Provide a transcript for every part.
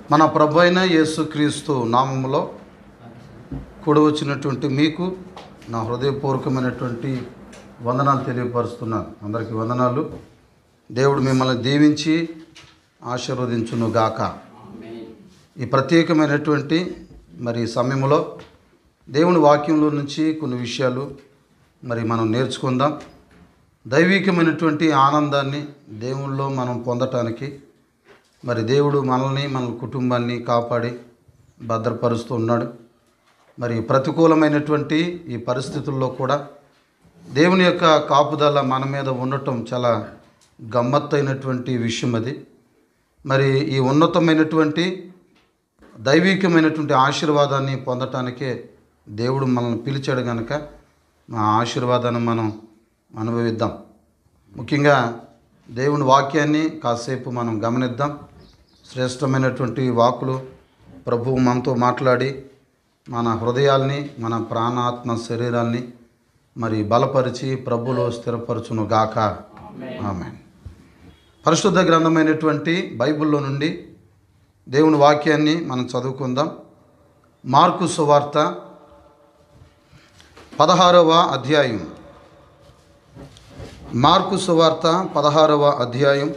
మన ప్రభు అయిన యేసుక్రీస్తు నామములో కూడి వచ్చినటువంటి మీకు నా హృదయపూర్వకమైనటువంటి వందనాలు తెలియపరుస్తున్నాను అందరికీ వందనాలు దేవుడు మిమ్మల్ని దీవించి ఆశీర్వదించును గాక ఈ ప్రత్యేకమైనటువంటి మరి సమయంలో దేవుని వాక్యంలో నుంచి కొన్ని విషయాలు మరి మనం నేర్చుకుందాం దైవికమైనటువంటి ఆనందాన్ని దేవుల్లో మనం పొందటానికి మరి దేవుడు మనల్ని మన కుటుంబాన్ని కాపాడి భద్రపరుస్తూ ఉన్నాడు మరి ప్రతికూలమైనటువంటి ఈ పరిస్థితుల్లో కూడా దేవుని యొక్క కాపుదల మన మీద ఉండటం చాలా గమ్మత్తైనటువంటి విషయం అది మరి ఈ ఉన్నతమైనటువంటి దైవికమైనటువంటి ఆశీర్వాదాన్ని పొందటానికే దేవుడు మనల్ని పిలిచాడు కనుక ఆ ఆశీర్వాదాన్ని మనం అనుభవిద్దాం ముఖ్యంగా దేవుని వాక్యాన్ని కాసేపు మనం గమనిద్దాం శ్రేష్టమైనటువంటి వాకులు ప్రభువు మనతో మాట్లాడి మన హృదయాల్ని మన ప్రాణాత్మ శరీరాల్ని మరి బలపరిచి ప్రభులో స్థిరపరచును గాక ఆమె పరిశుద్ధ గ్రంథమైనటువంటి బైబిల్లో నుండి దేవుని వాక్యాన్ని మనం చదువుకుందాం మార్కు సువార్త పదహారవ అధ్యాయం మార్కు సువార్త పదహారవ అధ్యాయం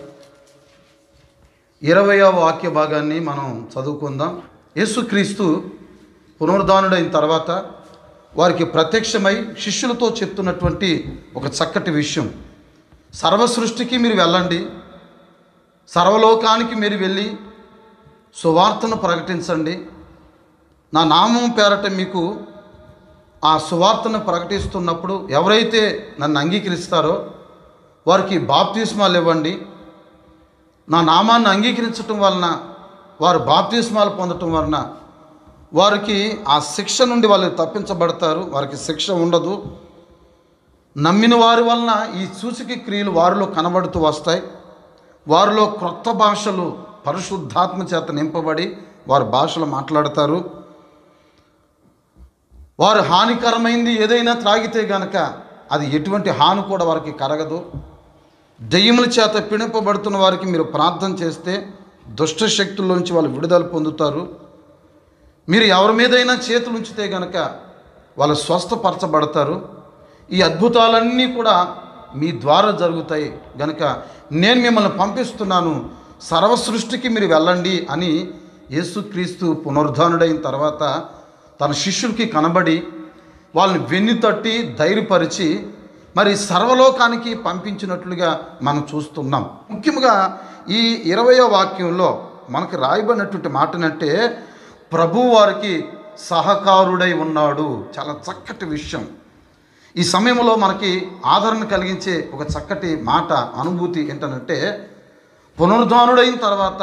ఇరవయవ వాక్య భాగాన్ని మనం చదువుకుందాం యేసుక్రీస్తు పునరుద్ధానుడైన తర్వాత వారికి ప్రత్యక్షమై శిష్యులతో చెప్తున్నటువంటి ఒక చక్కటి విషయం సర్వ సృష్టికి మీరు వెళ్ళండి సర్వలోకానికి మీరు వెళ్ళి సువార్తను ప్రకటించండి నా నామం పేరట మీకు ఆ సువార్తను ప్రకటిస్తున్నప్పుడు ఎవరైతే నన్ను అంగీకరిస్తారో వారికి బాప్తిస్మాలు ఇవ్వండి నా నామాన్ని అంగీకరించటం వలన వారు బాప్తిస్మాలు పొందటం వలన వారికి ఆ శిక్ష నుండి వాళ్ళు తప్పించబడతారు వారికి శిక్ష ఉండదు నమ్మిన వారి వలన ఈ సూచిక క్రియలు వారిలో కనబడుతూ వస్తాయి వారిలో క్రొత్త భాషలు పరిశుద్ధాత్మ చేత నింపబడి వారి భాషలు మాట్లాడతారు వారు హానికరమైంది ఏదైనా త్రాగితే గనక అది ఎటువంటి హాని కూడా వారికి కరగదు దెయ్యముల చేత పిణిపబడుతున్న వారికి మీరు ప్రార్థన చేస్తే దుష్ట శక్తుల్లోంచి వాళ్ళు విడుదల పొందుతారు మీరు ఎవరి మీదైనా చేతులు ఉంచితే గనక వాళ్ళు స్వస్థపరచబడతారు ఈ అద్భుతాలన్నీ కూడా మీ ద్వారా జరుగుతాయి గనక నేను మిమ్మల్ని పంపిస్తున్నాను సర్వ సృష్టికి మీరు వెళ్ళండి అని యేసుక్రీస్తు పునరుద్ధానుడైన తర్వాత తన శిష్యులకి కనబడి వాళ్ళని వెన్ను తట్టి ధైర్యపరిచి మరి సర్వలోకానికి పంపించినట్లుగా మనం చూస్తున్నాం ముఖ్యంగా ఈ ఇరవయో వాక్యంలో మనకు రాయబడినటువంటి మాటనంటే ప్రభు వారికి సహకారుడై ఉన్నాడు చాలా చక్కటి విషయం ఈ సమయంలో మనకి ఆదరణ కలిగించే ఒక చక్కటి మాట అనుభూతి ఏంటంటే పునరుద్ధానుడైన తర్వాత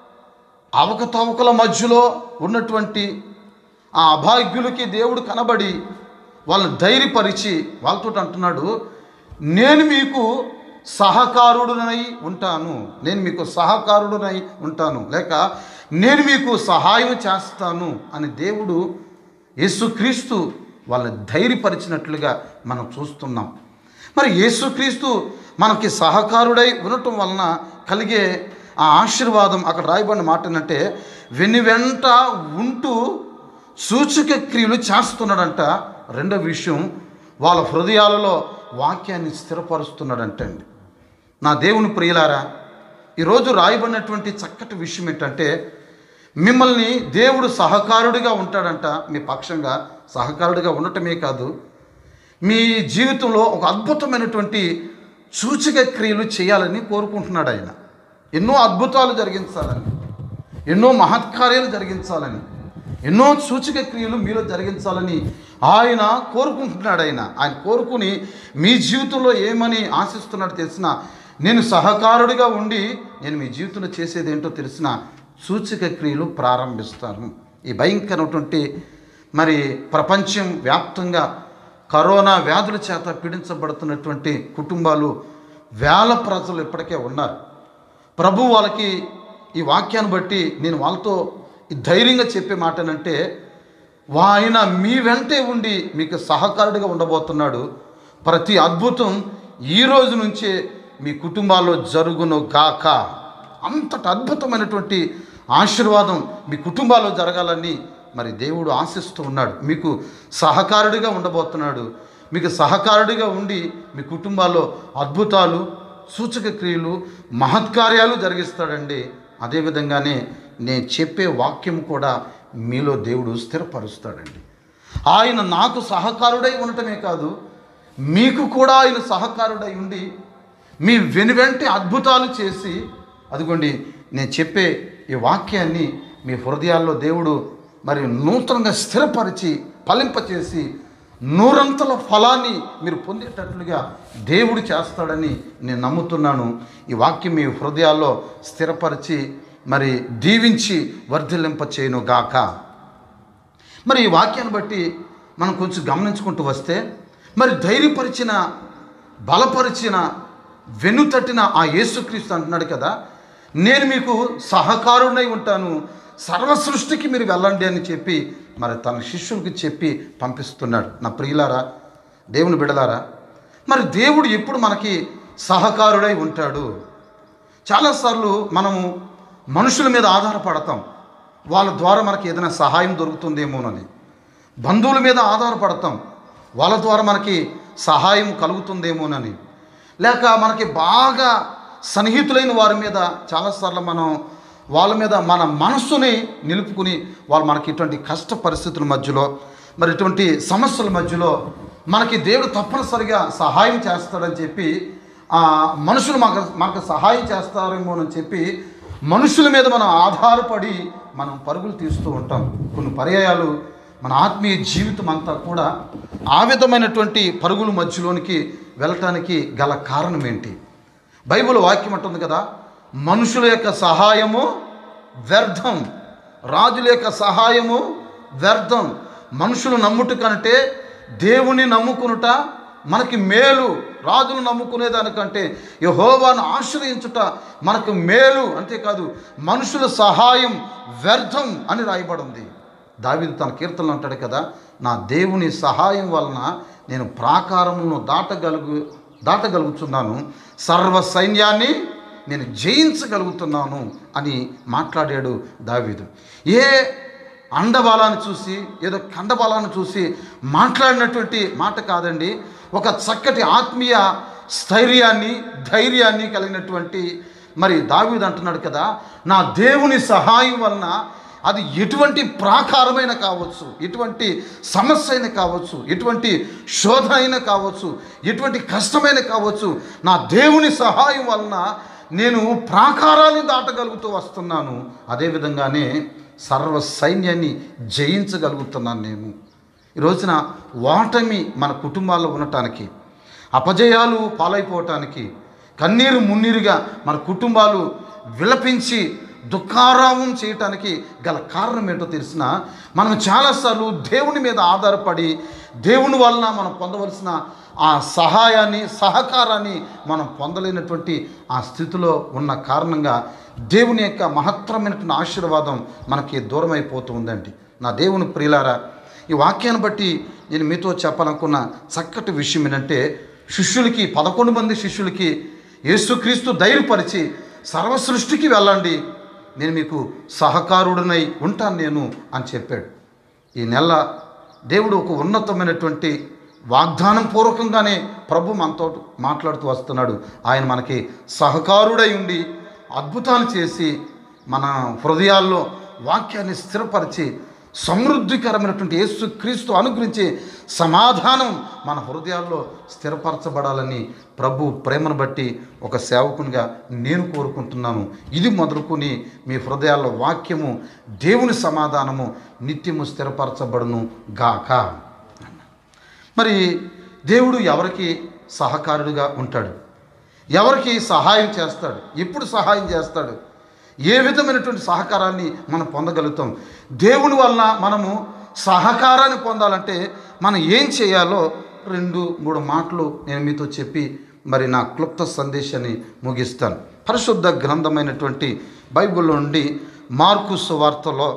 అవకతవకల మధ్యలో ఉన్నటువంటి ఆ అభాగ్యులకి దేవుడు కనబడి వాళ్ళని ధైర్యపరిచి వాళ్ళతో అంటున్నాడు నేను మీకు సహకారుడునై ఉంటాను నేను మీకు సహకారుడునై ఉంటాను లేక నేను మీకు సహాయం చేస్తాను అని దేవుడు యేసుక్రీస్తు వాళ్ళని ధైర్యపరిచినట్లుగా మనం చూస్తున్నాం మరి యేసుక్రీస్తు మనకి సహకారుడై ఉండటం వలన కలిగే ఆ ఆశీర్వాదం అక్కడ రాయబడిన మాట ఏంటంటే వెన్ను వెంట ఉంటూ సూచక క్రియలు చేస్తున్నాడంట రెండో విషయం వాళ్ళ హృదయాలలో వాక్యాన్ని స్థిరపరుస్తున్నాడంట అండి నా దేవుని ప్రియులారా ఈరోజు రాయబడినటువంటి చక్కటి విషయం ఏంటంటే మిమ్మల్ని దేవుడు సహకారుడిగా ఉంటాడంట మీ పక్షంగా సహకారుడిగా ఉండటమే కాదు మీ జీవితంలో ఒక అద్భుతమైనటువంటి సూచిక క్రియలు చేయాలని కోరుకుంటున్నాడు ఆయన ఎన్నో అద్భుతాలు జరిగించాలని ఎన్నో మహత్కార్యాలు జరిగించాలని ఎన్నో సూచిక క్రియలు మీలో జరిగించాలని ఆయన కోరుకుంటున్నాడు ఆయన ఆయన కోరుకుని మీ జీవితంలో ఏమని ఆశిస్తున్నాడు తెలిసిన నేను సహకారుడిగా ఉండి నేను మీ జీవితంలో చేసేది ఏంటో తెలిసిన సూచిక క్రియలు ప్రారంభిస్తాను ఈ భయంకరమైనటువంటి మరి ప్రపంచం వ్యాప్తంగా కరోనా వ్యాధుల చేత పీడించబడుతున్నటువంటి కుటుంబాలు వేల ప్రజలు ఇప్పటికే ఉన్నారు ప్రభు వాళ్ళకి ఈ వాక్యాన్ని బట్టి నేను వాళ్ళతో ఈ ధైర్యంగా చెప్పే మాట ఏంటంటే ఆయన మీ వెంటే ఉండి మీకు సహకారుడిగా ఉండబోతున్నాడు ప్రతి అద్భుతం ఈ రోజు నుంచే మీ కుటుంబాల్లో జరుగును గాక అంతటి అద్భుతమైనటువంటి ఆశీర్వాదం మీ కుటుంబాల్లో జరగాలని మరి దేవుడు ఆశిస్తూ ఉన్నాడు మీకు సహకారుడిగా ఉండబోతున్నాడు మీకు సహకారుడిగా ఉండి మీ కుటుంబాల్లో అద్భుతాలు సూచక క్రియలు మహత్కార్యాలు జరిగిస్తాడండి అదేవిధంగానే నేను చెప్పే వాక్యం కూడా మీలో దేవుడు స్థిరపరుస్తాడండి ఆయన నాకు సహకారుడై ఉండటమే కాదు మీకు కూడా ఆయన సహకారుడై ఉండి మీ వెనువెంటి అద్భుతాలు చేసి అదిగోండి నేను చెప్పే ఈ వాక్యాన్ని మీ హృదయాల్లో దేవుడు మరి నూతనంగా స్థిరపరిచి ఫలింపచేసి నూరంతల ఫలాన్ని మీరు పొందేటట్లుగా దేవుడు చేస్తాడని నేను నమ్ముతున్నాను ఈ వాక్యం మీ హృదయాల్లో స్థిరపరిచి మరి దీవించి వర్ధిల్లింప చేయను గాక మరి ఈ వాక్యాన్ని బట్టి మనం కొంచెం గమనించుకుంటూ వస్తే మరి ధైర్యపరిచిన బలపరిచిన వెనుతట్టిన ఆ యేసుక్రీస్తు అంటున్నాడు కదా నేను మీకు సహకారుడై ఉంటాను సర్వ సృష్టికి మీరు వెళ్ళండి అని చెప్పి మరి తన శిష్యులకి చెప్పి పంపిస్తున్నాడు నా ప్రియులారా దేవుని బిడలారా మరి దేవుడు ఎప్పుడు మనకి సహకారుడై ఉంటాడు చాలాసార్లు మనము మనుషుల మీద ఆధారపడతాం వాళ్ళ ద్వారా మనకి ఏదైనా సహాయం దొరుకుతుందేమోనని బంధువుల మీద ఆధారపడతాం వాళ్ళ ద్వారా మనకి సహాయం కలుగుతుందేమోనని లేక మనకి బాగా సన్నిహితులైన వారి మీద చాలాసార్లు మనం వాళ్ళ మీద మన మనస్సుని నిలుపుకుని వాళ్ళు మనకి ఇటువంటి కష్ట పరిస్థితుల మధ్యలో మరి ఇటువంటి సమస్యల మధ్యలో మనకి దేవుడు తప్పనిసరిగా సహాయం చేస్తాడని చెప్పి ఆ మనుషులు మాకు మాకు సహాయం చేస్తారేమో అని చెప్పి మనుషుల మీద మనం ఆధారపడి మనం పరుగులు తీస్తూ ఉంటాం కొన్ని పర్యాయాలు మన ఆత్మీయ జీవితం అంతా కూడా ఆ విధమైనటువంటి పరుగుల మధ్యలోనికి వెళ్ళటానికి గల కారణం ఏంటి బైబిల్ వాక్యం అంటుంది కదా మనుషుల యొక్క సహాయము వ్యర్థం రాజుల యొక్క సహాయము వ్యర్థం మనుషులు నమ్ముట కంటే దేవుని నమ్ముకునుట మనకి మేలు రాజులు నమ్ముకునేదానికంటే యహోవాను ఆశ్రయించుట మనకు మేలు అంతేకాదు మనుషుల సహాయం వ్యర్థం అని రాయబడింది దావీదు తన కీర్తనలు అంటాడు కదా నా దేవుని సహాయం వలన నేను ప్రాకారమును దాటగలుగు దాటగలుగుతున్నాను సర్వ సైన్యాన్ని నేను జయించగలుగుతున్నాను అని మాట్లాడాడు దావీదు ఏ అండబలాన్ని చూసి ఏదో కండబలాన్ని చూసి మాట్లాడినటువంటి మాట కాదండి ఒక చక్కటి ఆత్మీయ స్థైర్యాన్ని ధైర్యాన్ని కలిగినటువంటి మరి దావీదు అంటున్నాడు కదా నా దేవుని సహాయం వలన అది ఎటువంటి ప్రాకారమైన కావచ్చు ఎటువంటి సమస్య అయినా కావచ్చు ఎటువంటి శోధన అయినా కావచ్చు ఎటువంటి కష్టమైన కావచ్చు నా దేవుని సహాయం వలన నేను ప్రాకారాలు దాటగలుగుతూ వస్తున్నాను అదేవిధంగానే సర్వ సైన్యాన్ని జయించగలుగుతున్నాను నేను ఈ రోజున ఓటమి మన కుటుంబాల్లో ఉండటానికి అపజయాలు పాలైపోవటానికి కన్నీరు మున్నీరుగా మన కుటుంబాలు విలపించి దుఃఖారామం చేయటానికి గల కారణం ఏంటో తెలిసిన మనం చాలాసార్లు దేవుని మీద ఆధారపడి దేవుని వలన మనం పొందవలసిన ఆ సహాయాన్ని సహకారాన్ని మనం పొందలేనటువంటి ఆ స్థితిలో ఉన్న కారణంగా దేవుని యొక్క మహత్తరమైనటువంటి ఆశీర్వాదం మనకి దూరం అయిపోతూ ఉందండి నా దేవుని ప్రియులారా ఈ వాక్యాన్ని బట్టి నేను మీతో చెప్పాలనుకున్న చక్కటి విషయం ఏంటంటే శిష్యులకి పదకొండు మంది శిష్యులకి యేసుక్రీస్తు ధైర్యపరిచి సర్వ సృష్టికి వెళ్ళండి నేను మీకు సహకారుడినై ఉంటాను నేను అని చెప్పాడు ఈ నెల దేవుడు ఒక ఉన్నతమైనటువంటి వాగ్దానం పూర్వకంగానే ప్రభు మనతో మాట్లాడుతూ వస్తున్నాడు ఆయన మనకి సహకారుడై ఉండి అద్భుతాలు చేసి మన హృదయాల్లో వాక్యాన్ని స్థిరపరిచి సమృద్ధికరమైనటువంటి యేసు క్రీస్తు అనుగ్రహించే సమాధానం మన హృదయాల్లో స్థిరపరచబడాలని ప్రభు ప్రేమను బట్టి ఒక సేవకునిగా నేను కోరుకుంటున్నాను ఇది మొదలుకొని మీ హృదయాల్లో వాక్యము దేవుని సమాధానము నిత్యము స్థిరపరచబడును గాక మరి దేవుడు ఎవరికి సహకారుడుగా ఉంటాడు ఎవరికి సహాయం చేస్తాడు ఎప్పుడు సహాయం చేస్తాడు ఏ విధమైనటువంటి సహకారాన్ని మనం పొందగలుగుతాం దేవుని వలన మనము సహకారాన్ని పొందాలంటే మనం ఏం చేయాలో రెండు మూడు మాటలు నేను మీతో చెప్పి మరి నా క్లుప్త సందేశాన్ని ముగిస్తాను పరిశుద్ధ గ్రంథమైనటువంటి బైబిల్ నుండి మార్కు సువార్తలో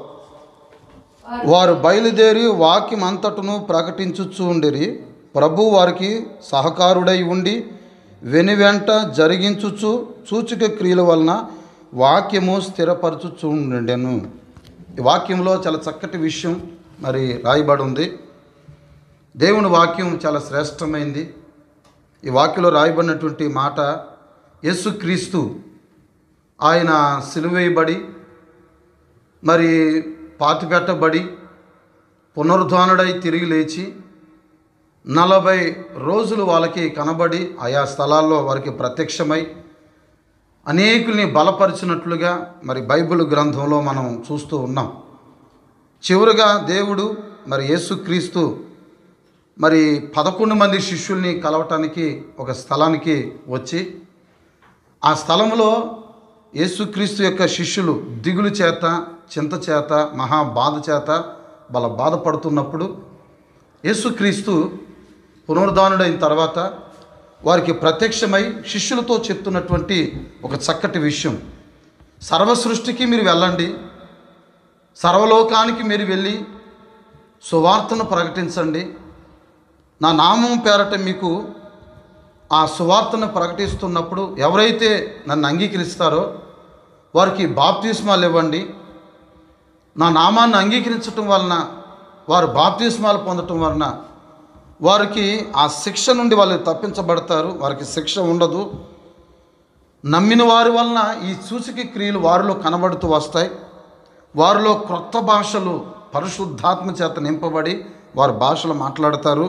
వారు బయలుదేరి వాక్యం అంతటను ప్రకటించుచూ ఉండిరి ప్రభు వారికి సహకారుడై ఉండి వెనువెంట జరిగించుచు సూచక క్రియల వలన వాక్యము స్థిరపరచుచుండెను ఈ వాక్యంలో చాలా చక్కటి విషయం మరి రాయబడి ఉంది దేవుని వాక్యం చాలా శ్రేష్టమైంది ఈ వాక్యంలో రాయబడినటువంటి మాట యేసుక్రీస్తు ఆయన సిలువేయబడి మరి పాతిపెట్టబడి పునరుద్ధానుడై తిరిగి లేచి నలభై రోజులు వాళ్ళకి కనబడి ఆయా స్థలాల్లో వారికి ప్రత్యక్షమై అనేకుల్ని బలపరిచినట్లుగా మరి బైబిల్ గ్రంథంలో మనం చూస్తూ ఉన్నాం చివరిగా దేవుడు మరి యేసుక్రీస్తు మరి పదకొండు మంది శిష్యుల్ని కలవటానికి ఒక స్థలానికి వచ్చి ఆ స్థలంలో యేసుక్రీస్తు యొక్క శిష్యులు దిగులు చేత చింత చేత మహా బాధ చేత వాళ్ళ బాధపడుతున్నప్పుడు యేసుక్రీస్తు పునరుద్ధానుడైన తర్వాత వారికి ప్రత్యక్షమై శిష్యులతో చెప్తున్నటువంటి ఒక చక్కటి విషయం సర్వ సృష్టికి మీరు వెళ్ళండి సర్వలోకానికి మీరు వెళ్ళి సువార్తను ప్రకటించండి నా నామం పేరట మీకు ఆ సువార్తను ప్రకటిస్తున్నప్పుడు ఎవరైతే నన్ను అంగీకరిస్తారో వారికి బాప్తిస్మాలు ఇవ్వండి నా నామాన్ని అంగీకరించటం వలన వారు బాప్తిస్మాలు పొందటం వలన వారికి ఆ శిక్ష నుండి వాళ్ళు తప్పించబడతారు వారికి శిక్ష ఉండదు నమ్మిన వారి వలన ఈ సూచక క్రియలు వారిలో కనబడుతూ వస్తాయి వారిలో క్రొత్త భాషలు పరిశుద్ధాత్మ చేత నింపబడి వారు భాషలు మాట్లాడతారు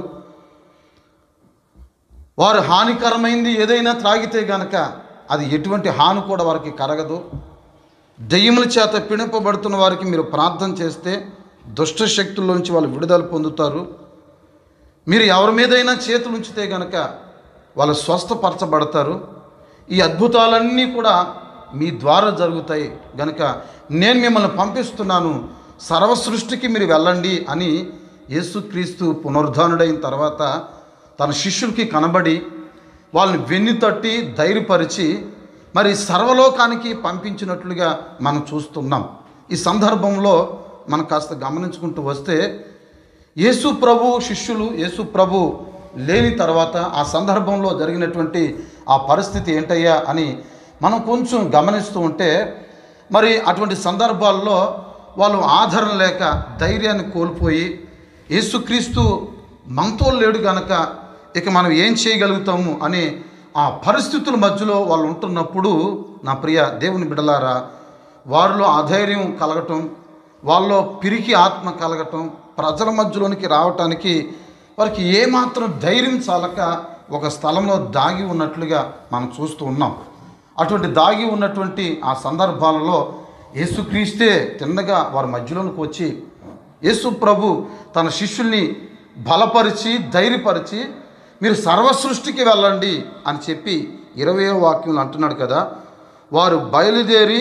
వారు హానికరమైంది ఏదైనా త్రాగితే గనక అది ఎటువంటి హాని కూడా వారికి కరగదు దెయ్యముల చేత పిణింపబడుతున్న వారికి మీరు ప్రార్థన చేస్తే దుష్ట శక్తుల్లోంచి వాళ్ళు విడుదల పొందుతారు మీరు ఎవరి మీదైనా చేతులు ఉంచితే గనక వాళ్ళు స్వస్థపరచబడతారు ఈ అద్భుతాలన్నీ కూడా మీ ద్వారా జరుగుతాయి గనక నేను మిమ్మల్ని పంపిస్తున్నాను సర్వ సృష్టికి మీరు వెళ్ళండి అని యేసుక్రీస్తు పునరుద్ధానుడైన తర్వాత తన శిష్యులకి కనబడి వాళ్ళని వెన్ను తట్టి ధైర్యపరిచి మరి సర్వలోకానికి పంపించినట్లుగా మనం చూస్తున్నాం ఈ సందర్భంలో మనం కాస్త గమనించుకుంటూ వస్తే యేసు ప్రభు శిష్యులు యేసు ప్రభు లేని తర్వాత ఆ సందర్భంలో జరిగినటువంటి ఆ పరిస్థితి ఏంటయ్యా అని మనం కొంచెం గమనిస్తూ ఉంటే మరి అటువంటి సందర్భాల్లో వాళ్ళు ఆదరణ లేక ధైర్యాన్ని కోల్పోయి యేసుక్రీస్తు మనతో లేడు గనక ఇక మనం ఏం చేయగలుగుతాము అనే ఆ పరిస్థితుల మధ్యలో వాళ్ళు ఉంటున్నప్పుడు నా ప్రియ దేవుని బిడలారా వారిలో అధైర్యం కలగటం వాళ్ళలో పిరికి ఆత్మ కలగటం ప్రజల మధ్యలోనికి రావటానికి వారికి ఏమాత్రం ధైర్యం చాలక ఒక స్థలంలో దాగి ఉన్నట్లుగా మనం చూస్తూ ఉన్నాం అటువంటి దాగి ఉన్నటువంటి ఆ సందర్భాలలో యేసుక్రీస్తే తిన్నగా వారి మధ్యలోనికి వచ్చి యేసు ప్రభు తన శిష్యుల్ని బలపరిచి ధైర్యపరిచి మీరు సర్వ సృష్టికి వెళ్ళండి అని చెప్పి ఇరవయో వాక్యంలో అంటున్నాడు కదా వారు బయలుదేరి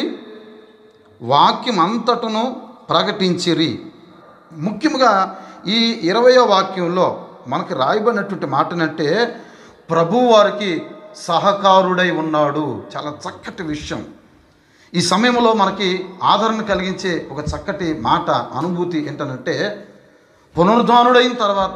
వాక్యం అంతటను ప్రకటించిరి ముఖ్యంగా ఈ ఇరవయో వాక్యంలో మనకు రాయబడినటువంటి మాటనంటే ప్రభు వారికి సహకారుడై ఉన్నాడు చాలా చక్కటి విషయం ఈ సమయంలో మనకి ఆదరణ కలిగించే ఒక చక్కటి మాట అనుభూతి ఏంటనంటే పునరుద్ధానుడైన తర్వాత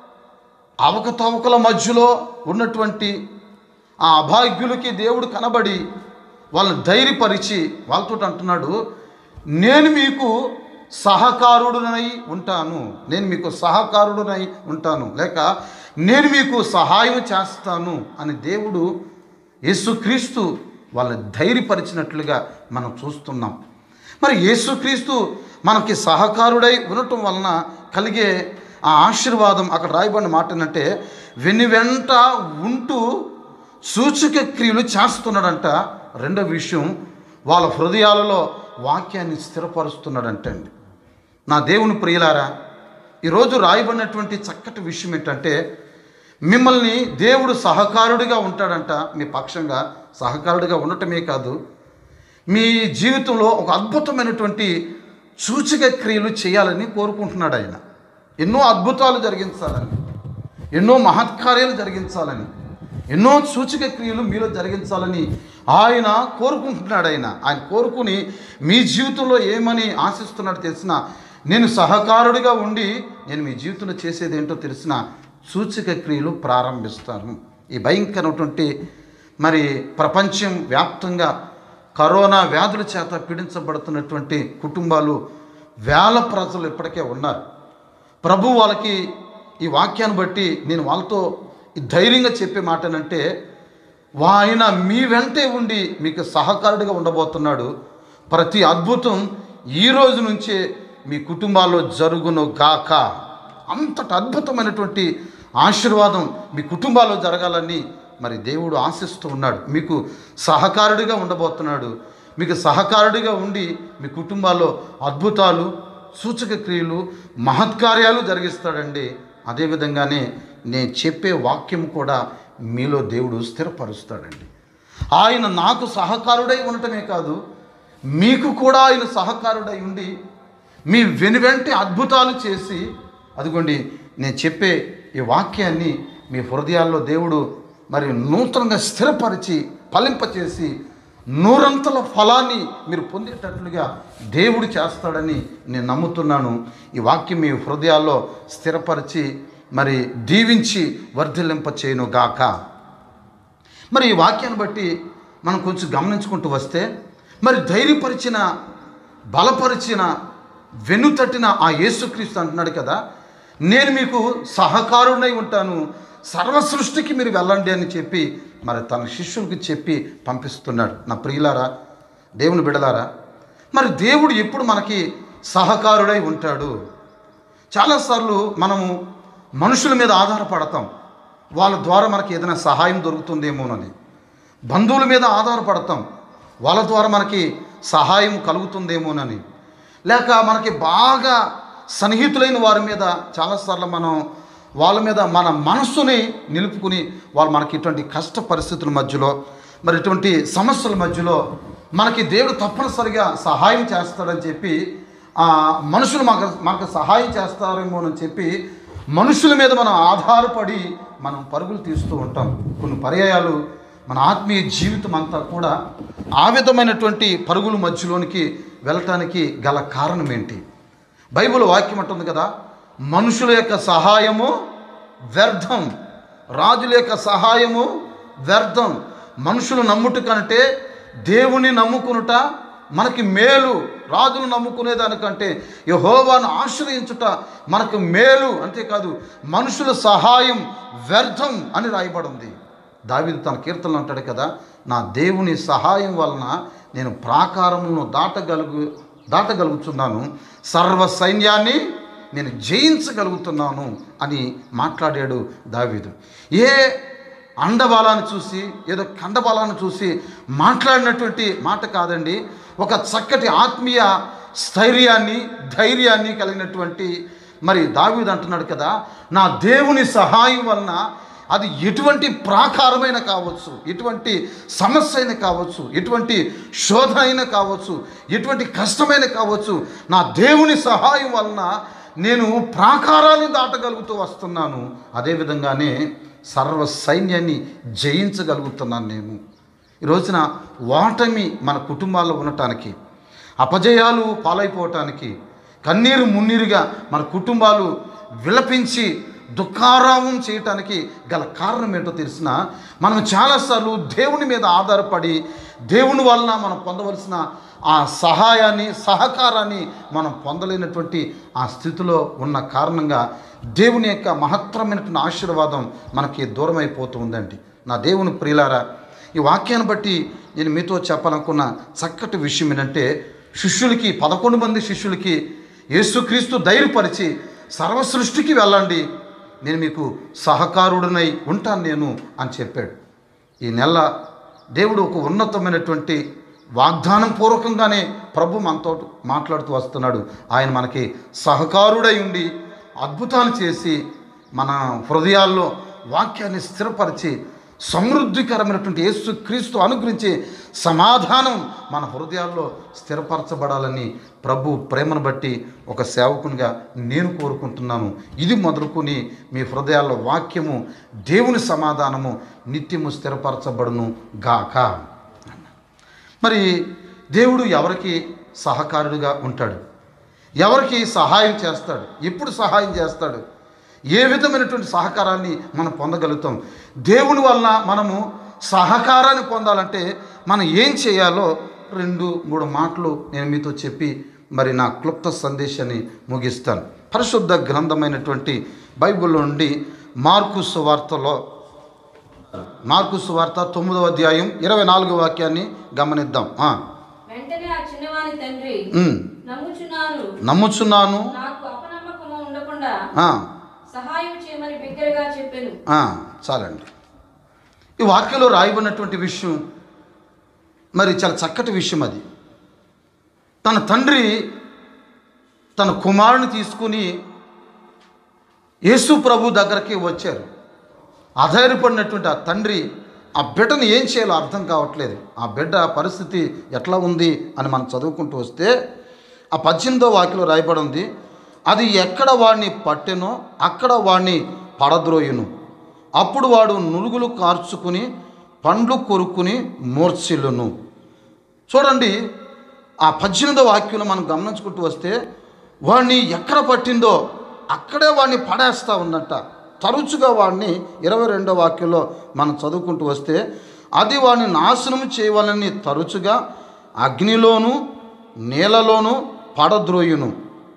అవకతవకల మధ్యలో ఉన్నటువంటి ఆ అభాగ్యులకి దేవుడు కనబడి వాళ్ళని ధైర్యపరిచి వాళ్ళతో అంటున్నాడు నేను మీకు సహకారుడునై ఉంటాను నేను మీకు సహకారుడునై ఉంటాను లేక నేను మీకు సహాయం చేస్తాను అని దేవుడు యేసుక్రీస్తు వాళ్ళని ధైర్యపరిచినట్లుగా మనం చూస్తున్నాం మరి యేసుక్రీస్తు మనకి సహకారుడై ఉండటం వలన కలిగే ఆ ఆశీర్వాదం అక్కడ రాయబడిన మాట ఏంటంటే వెను వెంట ఉంటూ సూచక క్రియలు చేస్తున్నాడంట రెండో విషయం వాళ్ళ హృదయాలలో వాక్యాన్ని స్థిరపరుస్తున్నాడంటండి నా దేవుని ప్రియులారా ఈరోజు రాయబడినటువంటి చక్కటి విషయం ఏంటంటే మిమ్మల్ని దేవుడు సహకారుడిగా ఉంటాడంట మీ పక్షంగా సహకారుడిగా ఉండటమే కాదు మీ జీవితంలో ఒక అద్భుతమైనటువంటి సూచిక క్రియలు చేయాలని కోరుకుంటున్నాడు ఆయన ఎన్నో అద్భుతాలు జరిగించాలని ఎన్నో మహత్కార్యాలు జరిగించాలని ఎన్నో సూచిక క్రియలు మీలో జరిగించాలని ఆయన కోరుకుంటున్నాడు ఆయన ఆయన కోరుకుని మీ జీవితంలో ఏమని ఆశిస్తున్నాడు తెలిసిన నేను సహకారుడిగా ఉండి నేను మీ జీవితంలో చేసేది ఏంటో తెలిసిన సూచిక క్రియలు ప్రారంభిస్తాను ఈ భయంకరమైనటువంటి మరి ప్రపంచం వ్యాప్తంగా కరోనా వ్యాధుల చేత పీడించబడుతున్నటువంటి కుటుంబాలు వేల ప్రజలు ఇప్పటికే ఉన్నారు ప్రభు వాళ్ళకి ఈ వాక్యాన్ని బట్టి నేను వాళ్ళతో ఈ ధైర్యంగా చెప్పే మాట ఏంటంటే వా- ఆయన మీ వెంటే ఉండి మీకు సహకారుడిగా ఉండబోతున్నాడు ప్రతి అద్భుతం ఈ రోజు నుంచే మీ కుటుంబాల్లో జరుగును గాక అంతటి అద్భుతమైనటువంటి ఆశీర్వాదం మీ కుటుంబాల్లో జరగాలని మరి దేవుడు ఆశిస్తూ ఉన్నాడు మీకు సహకారుడిగా ఉండబోతున్నాడు మీకు సహకారుడిగా ఉండి మీ కుటుంబాల్లో అద్భుతాలు సూచక క్రియలు మహత్కార్యాలు జరిగిస్తాడండి అదేవిధంగానే నేను చెప్పే వాక్యం కూడా మీలో దేవుడు స్థిరపరుస్తాడండి ఆయన నాకు సహకారుడై ఉండటమే కాదు మీకు కూడా ఆయన సహకారుడై ఉండి మీ వెనువెంటి అద్భుతాలు చేసి అదిగోండి నేను చెప్పే ఈ వాక్యాన్ని మీ హృదయాల్లో దేవుడు మరి నూతనంగా స్థిరపరిచి ఫలింపచేసి నూరంతల ఫలాన్ని మీరు పొందేటట్లుగా దేవుడు చేస్తాడని నేను నమ్ముతున్నాను ఈ వాక్యం మీ హృదయాల్లో స్థిరపరిచి మరి దీవించి వర్ధిల్లింప చేయను గాక మరి ఈ వాక్యాన్ని బట్టి మనం కొంచెం గమనించుకుంటూ వస్తే మరి ధైర్యపరిచిన బలపరిచిన వెన్నుతట్టిన ఆ యేసుక్రీస్తు అంటున్నాడు కదా నేను మీకు సహకారుడై ఉంటాను సర్వ సృష్టికి మీరు వెళ్ళండి అని చెప్పి మరి తన శిష్యునికి చెప్పి పంపిస్తున్నాడు నా ప్రియులారా దేవుని బిడలారా మరి దేవుడు ఎప్పుడు మనకి సహకారుడై ఉంటాడు చాలాసార్లు మనము మనుషుల మీద ఆధారపడతాం వాళ్ళ ద్వారా మనకి ఏదైనా సహాయం దొరుకుతుందేమోనని బంధువుల మీద ఆధారపడతాం వాళ్ళ ద్వారా మనకి సహాయం కలుగుతుందేమోనని లేక మనకి బాగా సన్నిహితులైన వారి మీద చాలాసార్లు మనం వాళ్ళ మీద మన మనస్సుని నిలుపుకుని వాళ్ళు మనకి ఇటువంటి కష్ట పరిస్థితుల మధ్యలో మరి ఇటువంటి సమస్యల మధ్యలో మనకి దేవుడు తప్పనిసరిగా సహాయం చేస్తాడని చెప్పి ఆ, మనుషులు మాకు మనకు సహాయం చేస్తారేమోనని చెప్పి మనుషుల మీద మనం ఆధారపడి మనం పరుగులు తీస్తూ ఉంటాం కొన్ని పర్యాయాలు మన ఆత్మీయ జీవితం అంతా కూడా ఆ విధమైనటువంటి పరుగుల మధ్యలోనికి వెళ్ళటానికి గల కారణం ఏంటి బైబిల్ వాక్యం అంటుంది కదా మనుషుల యొక్క సహాయము వ్యర్థం రాజుల యొక్క సహాయము వ్యర్థం మనుషులు నమ్ముట కంటే దేవుని నమ్ముకునుట మనకి మేలు రాజులు నమ్ముకునేదానికంటే యహోవాను ఆశ్రయించుట మనకు మేలు అంతేకాదు మనుషుల సహాయం వ్యర్థం అని రాయబడింది దావీదు తన కీర్తనలు అంటాడు కదా నా దేవుని సహాయం వలన నేను ప్రాకారములను దాటగలుగు దాటగలుగుతున్నాను సర్వ సైన్యాన్ని నేను జయించగలుగుతున్నాను అని మాట్లాడాడు దావీదు ఏ అండబలాన్ని చూసి ఏదో కండబలాన్ని చూసి మాట్లాడినటువంటి మాట కాదండి ఒక చక్కటి ఆత్మీయ స్థైర్యాన్ని ధైర్యాన్ని కలిగినటువంటి మరి దావీదు అంటున్నాడు కదా నా దేవుని సహాయం వలన అది ఎటువంటి ప్రాకారమైన కావచ్చు ఎటువంటి సమస్య అయినా కావచ్చు ఎటువంటి శోధ అయినా కావచ్చు ఎటువంటి కష్టమైన కావచ్చు నా దేవుని సహాయం వలన నేను ప్రాకారాలు దాటగలుగుతూ వస్తున్నాను అదేవిధంగానే సర్వ సైన్యాన్ని జయించగలుగుతున్నాను నేను ఈ రోజున ఓటమి మన కుటుంబాల్లో ఉండటానికి అపజయాలు పాలైపోవటానికి కన్నీరు మున్నీరుగా మన కుటుంబాలు విలపించి దుఃఖారామం చేయటానికి గల కారణం ఏంటో తెలిసిన మనం చాలాసార్లు దేవుని మీద ఆధారపడి దేవుని వలన మనం పొందవలసిన ఆ సహాయాన్ని సహకారాన్ని మనం పొందలేనటువంటి ఆ స్థితిలో ఉన్న కారణంగా దేవుని యొక్క మహత్తరమైనటువంటి ఆశీర్వాదం మనకి దూరం అయిపోతూ ఉందండి నా దేవుని ప్రియులారా ఈ వాక్యాన్ని బట్టి నేను మీతో చెప్పాలనుకున్న చక్కటి విషయం ఏంటంటే శిష్యులకి పదకొండు మంది శిష్యులకి యేసుక్రీస్తు ధైర్యపరిచి సర్వ సృష్టికి వెళ్ళండి నేను మీకు సహకారుడనై ఉంటాను నేను అని చెప్పాడు ఈ నెల దేవుడు ఒక ఉన్నతమైనటువంటి వాగ్దానం పూర్వకంగానే ప్రభు మనతో మాట్లాడుతూ వస్తున్నాడు ఆయన మనకి సహకారుడై ఉండి అద్భుతాలు చేసి మన హృదయాల్లో వాక్యాన్ని స్థిరపరిచి సమృద్ధికరమైనటువంటి యేసు క్రీస్తు అనుగ్రహించే సమాధానం మన హృదయాల్లో స్థిరపరచబడాలని ప్రభు ప్రేమను బట్టి ఒక సేవకునిగా నేను కోరుకుంటున్నాను ఇది మొదలుకొని మీ హృదయాల్లో వాక్యము దేవుని సమాధానము నిత్యము స్థిరపరచబడును గాక మరి దేవుడు ఎవరికి సహకారుడిగా ఉంటాడు ఎవరికి సహాయం చేస్తాడు ఎప్పుడు సహాయం చేస్తాడు ఏ విధమైనటువంటి సహకారాన్ని మనం పొందగలుగుతాం దేవుని వలన మనము సహకారాన్ని పొందాలంటే మనం ఏం చేయాలో రెండు మూడు మాటలు నేను మీతో చెప్పి మరి నా క్లుప్త సందేశాన్ని ముగిస్తాను పరిశుద్ధ గ్రంథమైనటువంటి బైబిల్లో నుండి మార్కు సువార్తలో మార్కు సువార్త తొమ్మిదవ అధ్యాయం ఇరవై నాలుగో వాక్యాన్ని గమనిద్దాం ఆ, వెంటనే ఆ చిన్నవాని తండ్రి ఉమ్, నమ్ముచున్నాను నమ్ముచున్నాను నాకు అపనమ్మకము ఉండకుండా ఆ, సహాయం చేయమని బిగ్గరగా చెప్పాను ఆ, చాలండి ఈ వాక్యంలో రాయబడినటువంటి విషయం మరి చాలా చక్కటి విషయం అది తన తండ్రి తన కుమారుని తీసుకుని యేసు ప్రభు దగ్గరికి వచ్చారు ఆధారపడినటువంటి ఆ తండ్రి ఆ బిడ్డను ఏం చేయాలో అర్థం కావట్లేదు ఆ బిడ్డ పరిస్థితి ఎట్లా ఉంది అని మనం చదువుకుంటూ వస్తే ఆ పద్దెనిమిదో వాక్యలో రాయబడి ఉంది అది ఎక్కడ వాడిని పట్టెనో అక్కడ వాడిని పడద్రోయును అప్పుడు వాడు నురుగులు కార్చుకుని పండ్లు కొరుక్కుని మూర్ఛిల్లును చూడండి ఆ పద్దెనిమిదో వాక్యంలో మనం గమనించుకుంటూ వస్తే వాడిని ఎక్కడ పట్టిందో అక్కడే వాడిని పడేస్తూ ఉందంట తరచుగా వాడిని ఇరవై రెండో వాక్యంలో మనం చదువుకుంటూ వస్తే అది వాడిని నాశనం చేయవాలని తరచుగా అగ్నిలోను నీళ్ళలోను పడద్రోయును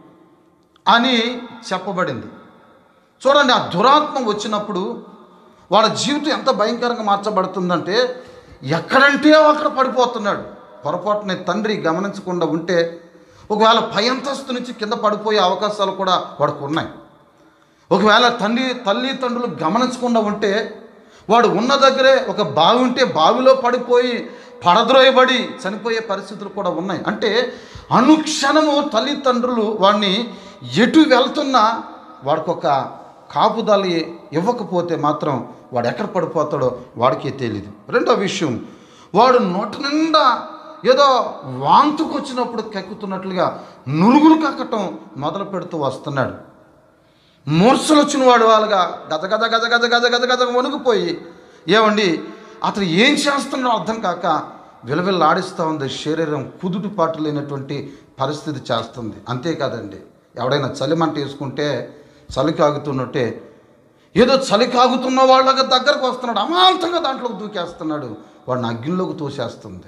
అని చెప్పబడింది చూడండి ఆ దురాత్మ వచ్చినప్పుడు వాళ్ళ జీవితం ఎంత భయంకరంగా మార్చబడుతుందంటే ఎక్కడంటే అక్కడ పడిపోతున్నాడు పొరపాటున తండ్రి గమనించకుండా ఉంటే ఒకవేళ పై అంతస్తు నుంచి కింద పడిపోయే అవకాశాలు కూడా వాడికి ఉన్నాయి ఒకవేళ తండ్రి తల్లిదండ్రులు గమనించకుండా ఉంటే వాడు ఉన్న దగ్గరే ఒక బావి ఉంటే బావిలో పడిపోయి పడద్రోయబడి చనిపోయే పరిస్థితులు కూడా ఉన్నాయి అంటే అనుక్షణము తల్లిదండ్రులు వాడిని ఎటు వెళ్తున్నా వాడికి ఒక కాపుదల ఇవ్వకపోతే మాత్రం వాడు ఎక్కడ పడిపోతాడో వాడికే తెలియదు రెండో విషయం వాడు నోటి నిండా ఏదో వాంతుకు వచ్చినప్పుడు కెక్కుతున్నట్లుగా నురుగులు కక్కటం మొదలు పెడుతూ వస్తున్నాడు మూర్ఛలు వచ్చిన వాడు వాళ్ళగా గజ గజ గజ గజ గజ గజ గజ వణుకుపోయి ఏమండి అతను ఏం చేస్తున్నాడో అర్థం కాక విలవిల్లాడిస్తూ ఉంది శరీరం కుదుటిపాటు లేనటువంటి పరిస్థితి చేస్తుంది అంతేకాదండి ఎవడైనా చలిమంట వేసుకుంటే చలి కాగుతున్నట్టే ఏదో చలి కాగుతున్న వాళ్ళగా దగ్గరకు వస్తున్నాడు అమాంతంగా దాంట్లోకి దూకేస్తున్నాడు వాడిని అగ్నిలోకి తోసేస్తుంది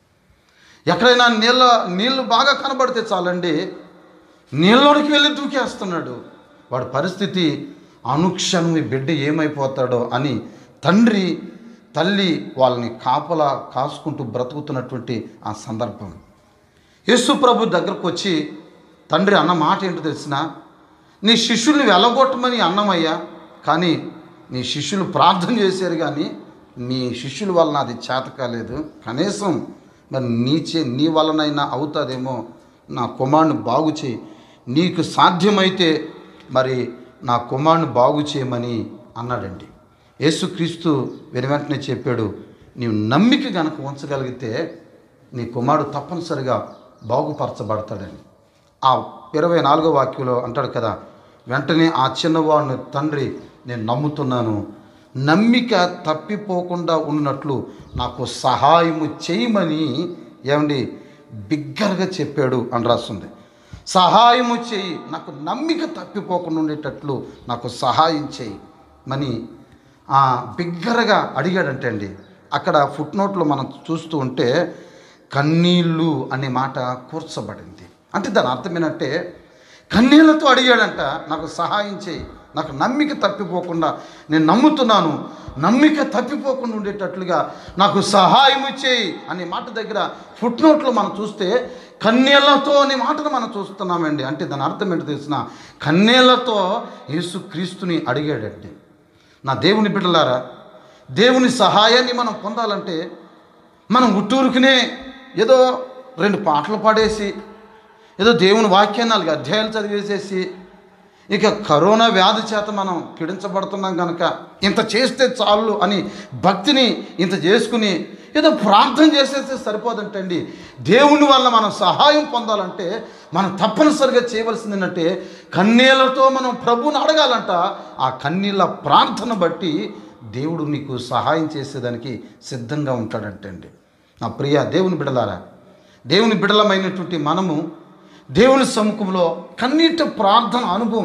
ఎక్కడైనా నీళ్ళ నీళ్ళు బాగా కనబడితే చాలండి నీళ్ళలోనికి వెళ్ళి దూకేస్తున్నాడు వాడి పరిస్థితి అనుక్షణం ఈ బిడ్డ ఏమైపోతాడో అని తండ్రి తల్లి వాళ్ళని కాపలా కాసుకుంటూ బ్రతుకుతున్నటువంటి ఆ సందర్భం యేసు ప్రభు దగ్గరకు వచ్చి తండ్రి అన్న మాట ఏంటో తెలిసిన నీ శిష్యుల్ని వెళ్ళగొట్టమని అన్నమయ్యా కానీ నీ శిష్యులు ప్రార్థన చేశారు కానీ నీ శిష్యుల వలన అది చేత కాలేదు కనీసం మరి నీ చే నీ వలనైనా అవుతుందేమో నా కుమారుని బాగు చేయి నీకు సాధ్యమైతే మరి నా కుమారుని బాగు చేయమని అన్నాడండి యేసుక్రీస్తు వెను వెంటనే చెప్పాడు నీవు నమ్మిక గనక ఉంచగలిగితే నీ కుమారుడు తప్పనిసరిగా బాగుపరచబడతాడని ఆ ఇరవై నాలుగో వాక్యంలో అంటాడు కదా వెంటనే ఆ చిన్నవాడిని తండ్రి నేను నమ్ముతున్నాను నమ్మిక తప్పిపోకుండా ఉన్నట్లు నాకు సహాయము చేయమని ఏమండి బిగ్గరగా చెప్పాడు అని రాస్తుంది సహాయము చేయి నాకు నమ్మిక తప్పిపోకుండా ఉండేటట్లు నాకు సహాయం చేయి మని ఆ బిగ్గరగా అడిగాడంటే అండి అక్కడ ఫుట్ నోట్లో మనం చూస్తూ ఉంటే కన్నీళ్ళు అనే మాట కూర్చబడింది అంటే దాని అర్థం ఏంటంటే కన్నీళ్లతో అడిగాడంట నాకు సహాయం చేయి నాకు నమ్మిక తప్పిపోకుండా నేను నమ్ముతున్నాను నమ్మిక తప్పిపోకుండా ఉండేటట్లుగా నాకు సహాయం చేయి అనే మాట దగ్గర ఫుట్ నోట్లో మనం చూస్తే కన్నీళ్లతో అనే మాటను మనం చూస్తున్నామండి అంటే దాని అర్థం ఏంటో తెలిసిన కన్నీళ్లతో యేసు క్రీస్తుని అడిగాడండి నా దేవుని బిడ్డలారా దేవుని సహాయాన్ని మనం పొందాలంటే మనం ఉట్టూరుకునే ఏదో రెండు పాటలు పాడేసి ఏదో దేవుని వాక్యాన్ని నాలుగు అధ్యాయాలు చదివేసేసి ఇక కరోనా వ్యాధి చేత మనం పీడించబడుతున్నాం కనుక ఇంత చేస్తే చాలు అని భక్తిని ఇంత చేసుకుని ఏదో ప్రార్థన చేసేస్తే సరిపోదంటండి దేవుని వల్ల మనం సహాయం పొందాలంటే మనం తప్పనిసరిగా చేయవలసింది ఏంటంటే కన్నీళ్లతో మనం ప్రభువుని అడగాలంట ఆ కన్నీళ్ళ ప్రార్థన బట్టి దేవుడు నీకు సహాయం చేసేదానికి సిద్ధంగా ఉంటాడంటండి నా ప్రియ దేవుని బిడలారా దేవుని బిడలమైనటువంటి మనము దేవుని సముఖంలో కన్నీట ప్రార్థన అనుభవం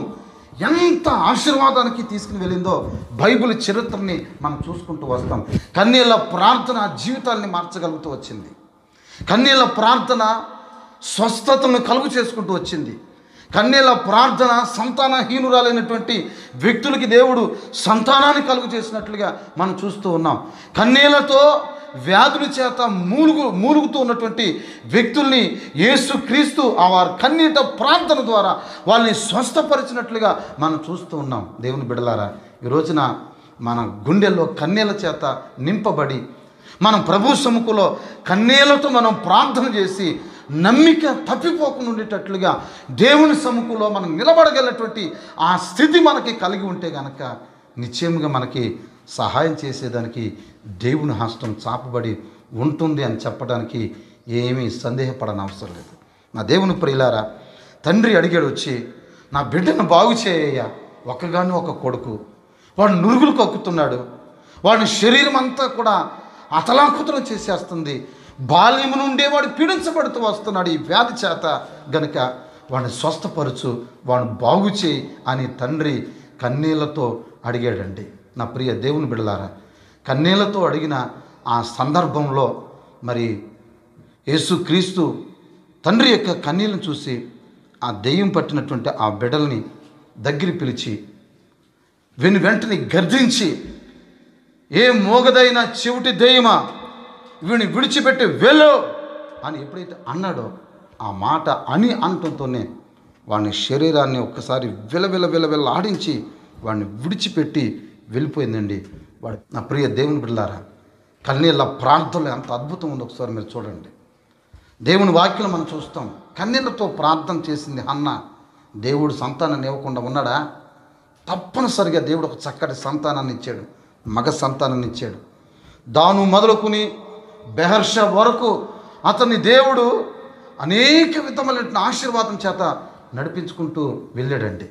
ఎంత ఆశీర్వాదానికి తీసుకుని వెళ్ళిందో బైబిల్ చరిత్రని మనం చూసుకుంటూ వస్తాం కన్నీళ్ళ ప్రార్థన జీవితాల్ని మార్చగలుగుతూ వచ్చింది కన్నీళ్ళ ప్రార్థన స్వస్థతను కలుగు చేసుకుంటూ వచ్చింది కన్నీళ్ళ ప్రార్థన సంతానహీనురాలైనటువంటి వ్యక్తులకి దేవుడు సంతానాన్ని కలుగు చేసినట్లుగా మనం చూస్తూ ఉన్నాం కన్నీళ్లతో వ్యాధుల చేత మూలుగు మూలుగుతూ ఉన్నటువంటి వ్యక్తుల్ని యేసు క్రీస్తు ఆ వారి కన్నీట ప్రార్థన ద్వారా వాళ్ళని స్వస్థపరిచినట్లుగా మనం చూస్తూ ఉన్నాం దేవుని బిడలారా ఈ రోజున మన గుండెల్లో కన్నీళ్ళ చేత నింపబడి మనం ప్రభు సముఖంలో కన్నీళ్లతో మనం ప్రార్థన చేసి నమ్మిక తప్పిపోకుండా ఉండేటట్లుగా దేవుని సముఖంలో మనం నిలబడగలిగినటువంటి ఆ స్థితి మనకి కలిగి ఉంటే గనక నిశ్చయంగా మనకి సహాయం చేసేదానికి దేవుని హస్తం చాపబడి ఉంటుంది అని చెప్పడానికి ఏమీ సందేహపడని అవసరం లేదు నా దేవుని ప్రియులారా తండ్రి అడిగాడు వచ్చి నా బిడ్డను బాగు చేయ్యా ఒక్కగాను ఒక కొడుకు వాడు నురుగులు కక్కుతున్నాడు వాడి శరీరం అంతా కూడా అతలాకుతలం చేసేస్తుంది బాల్యము నుండే వాడు పీడించబడుతూ వస్తున్నాడు ఈ వ్యాధి చేత గనుక వాడిని స్వస్థపరచు వాడిని బాగు చేయి అని తండ్రి కన్నీళ్లతో అడిగాడండి నా ప్రియ దేవుని బిడలారా కన్నీళ్లతో అడిగిన ఆ సందర్భంలో మరి యేసుక్రీస్తు తండ్రి యొక్క కన్నీళ్ళను చూసి ఆ దెయ్యం పట్టినటువంటి ఆ బిడ్డల్ని దగ్గర పిలిచి వెను వెంటనే గర్జించి ఏ మోగదైన చెవిటి దెయ్యమా వీడిని విడిచిపెట్టి వెళ్ళు అని ఎప్పుడైతే అన్నాడో ఆ మాట అని అంటంతోనే వాడిని శరీరాన్ని ఒక్కసారి విలవిల విలవిల ఆడించి వాడిని విడిచిపెట్టి వెళ్ళిపోయిందండి వాడు నా ప్రియ దేవుని బిడ్డారా కన్నీళ్ళ ప్రార్థనలు ఎంత అద్భుతం ఉందో ఒకసారి మీరు చూడండి దేవుని వాక్యం మనం చూస్తాం కన్నీళ్లతో ప్రార్థన చేసింది అన్న దేవుడు సంతానాన్ని ఇవ్వకుండా ఉన్నాడా తప్పనిసరిగా దేవుడు ఒక చక్కటి సంతానాన్ని ఇచ్చాడు మగ సంతానాన్ని ఇచ్చాడు దాను మొదలుకుని బెహర్ష వరకు అతన్ని దేవుడు అనేక విధమైన ఆశీర్వాదం చేత నడిపించుకుంటూ వెళ్ళాడండి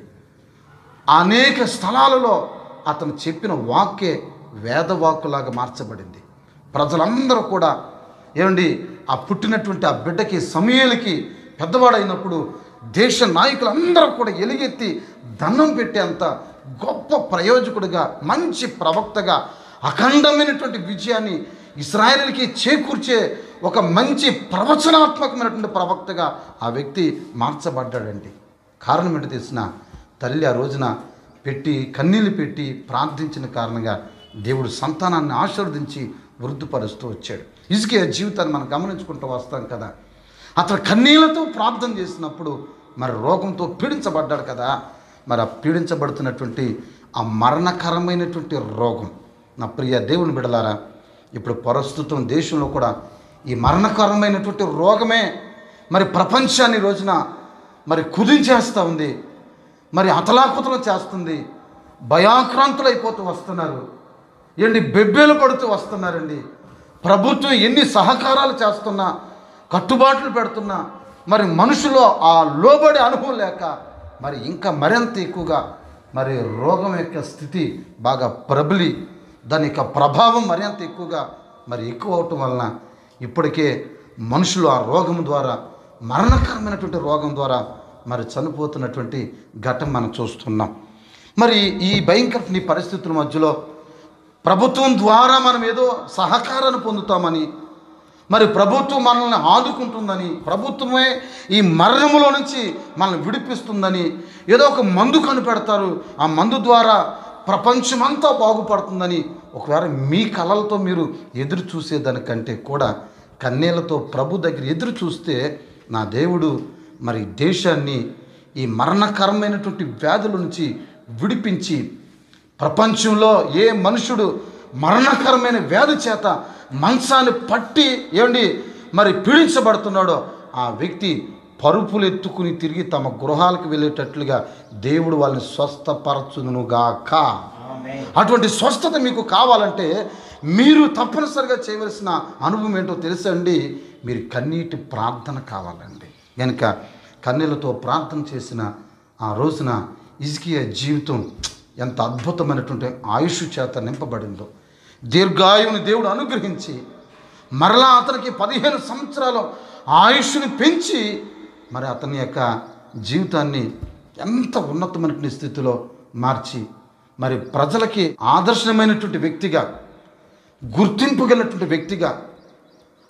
అనేక స్థలాలలో అతను చెప్పిన వాక్యే వేదవాక్కులాగా మార్చబడింది ప్రజలందరూ కూడా ఏమండి ఆ పుట్టినటువంటి ఆ బిడ్డకి సమయాలకి పెద్దవాడైనప్పుడు దేశ నాయకులందరూ కూడా ఎలుగెత్తి దండం పెట్టేంత గొప్ప ప్రయోజకుడిగా మంచి ప్రవక్తగా అఖండమైనటువంటి విజయాన్ని ఇస్రాయేల్కి చేకూర్చే ఒక మంచి ప్రవచనాత్మకమైనటువంటి ప్రవక్తగా ఆ వ్యక్తి మార్చబడ్డాడండి కారణం ఏంటి తెలిసిన తల్లి ఆ రోజున పెట్టి కన్నీళ్ళు పెట్టి ప్రార్థించిన కారణంగా దేవుడు సంతానాన్ని ఆశీర్వదించి వృద్ధిపరుస్తూ వచ్చాడు ఇసుకే జీవితాన్ని మనం గమనించుకుంటూ వస్తాం కదా అతను కన్నీళ్లతో ప్రార్థన చేసినప్పుడు మరి రోగంతో పీడించబడ్డాడు కదా మరి ఆ పీడించబడుతున్నటువంటి ఆ మరణకరమైనటువంటి రోగం నా ప్రియ దేవుని బిడలారా ఇప్పుడు ప్రస్తుతం దేశంలో కూడా ఈ మరణకరమైనటువంటి రోగమే మరి ప్రపంచాన్ని ఈ రోజున మరి కుదించేస్తూ ఉంది మరి అతలాకుతలం చేస్తుంది భయాక్రాంతులు అయిపోతూ వస్తున్నారు ఏంటి బెబ్బేలు పడుతూ వస్తున్నారండి ప్రభుత్వం ఎన్ని సహకారాలు చేస్తున్నా కట్టుబాట్లు పెడుతున్నా మరి మనుషులో ఆ లోబడి అనుభవం లేక మరి ఇంకా మరింత ఎక్కువగా మరి రోగం యొక్క స్థితి బాగా ప్రబలి దాని యొక్క ప్రభావం మరింత ఎక్కువగా మరి ఎక్కువ అవటం వలన ఇప్పటికే మనుషులు ఆ రోగం ద్వారా మరణకరమైనటువంటి రోగం ద్వారా మరి చనిపోతున్నటువంటి ఘటన మనం చూస్తున్నాం మరి ఈ భయంకర పరిస్థితుల మధ్యలో ప్రభుత్వం ద్వారా మనం ఏదో సహకారాన్ని పొందుతామని మరి ప్రభుత్వం మనల్ని ఆదుకుంటుందని ప్రభుత్వమే ఈ మరణములో నుంచి మనల్ని విడిపిస్తుందని ఏదో ఒక మందు కనిపెడతారు ఆ మందు ద్వారా ప్రపంచమంతా బాగుపడుతుందని ఒకవేళ మీ కళలతో మీరు ఎదురు చూసేదానికంటే కూడా కన్నీళ్లతో ప్రభు దగ్గర ఎదురు చూస్తే నా దేవుడు మరి దేశాన్ని ఈ మరణకరమైనటువంటి వ్యాధుల నుంచి విడిపించి ప్రపంచంలో ఏ మనుషుడు మరణకరమైన వ్యాధి చేత మంచాన్ని పట్టి ఏమండి మరి పీడించబడుతున్నాడో ఆ వ్యక్తి పరుపులు ఎత్తుకుని తిరిగి తమ గృహాలకు వెళ్ళేటట్లుగా దేవుడు వాళ్ళని స్వస్థపరచునుగాక అటువంటి స్వస్థత మీకు కావాలంటే మీరు తప్పనిసరిగా చేయవలసిన అనుభవం ఏంటో తెలుసండి మీరు కన్నీటి ప్రార్థన కావాలండి కనుక కన్నీళ్ళతో ప్రార్థన చేసిన ఆ రోజున ఇజ్కియ జీవితం ఎంత అద్భుతమైనటువంటి ఆయుష్ చేత నింపబడిందో దీర్ఘాయువుని దేవుడు అనుగ్రహించి మరలా అతనికి పదిహేను సంవత్సరాలు ఆయుష్ని పెంచి మరి అతని యొక్క జీవితాన్ని ఎంత ఉన్నతమైనటువంటి స్థితిలో మార్చి మరి ప్రజలకి ఆదర్శనమైనటువంటి వ్యక్తిగా గుర్తింపు కలిగినటువంటి వ్యక్తిగా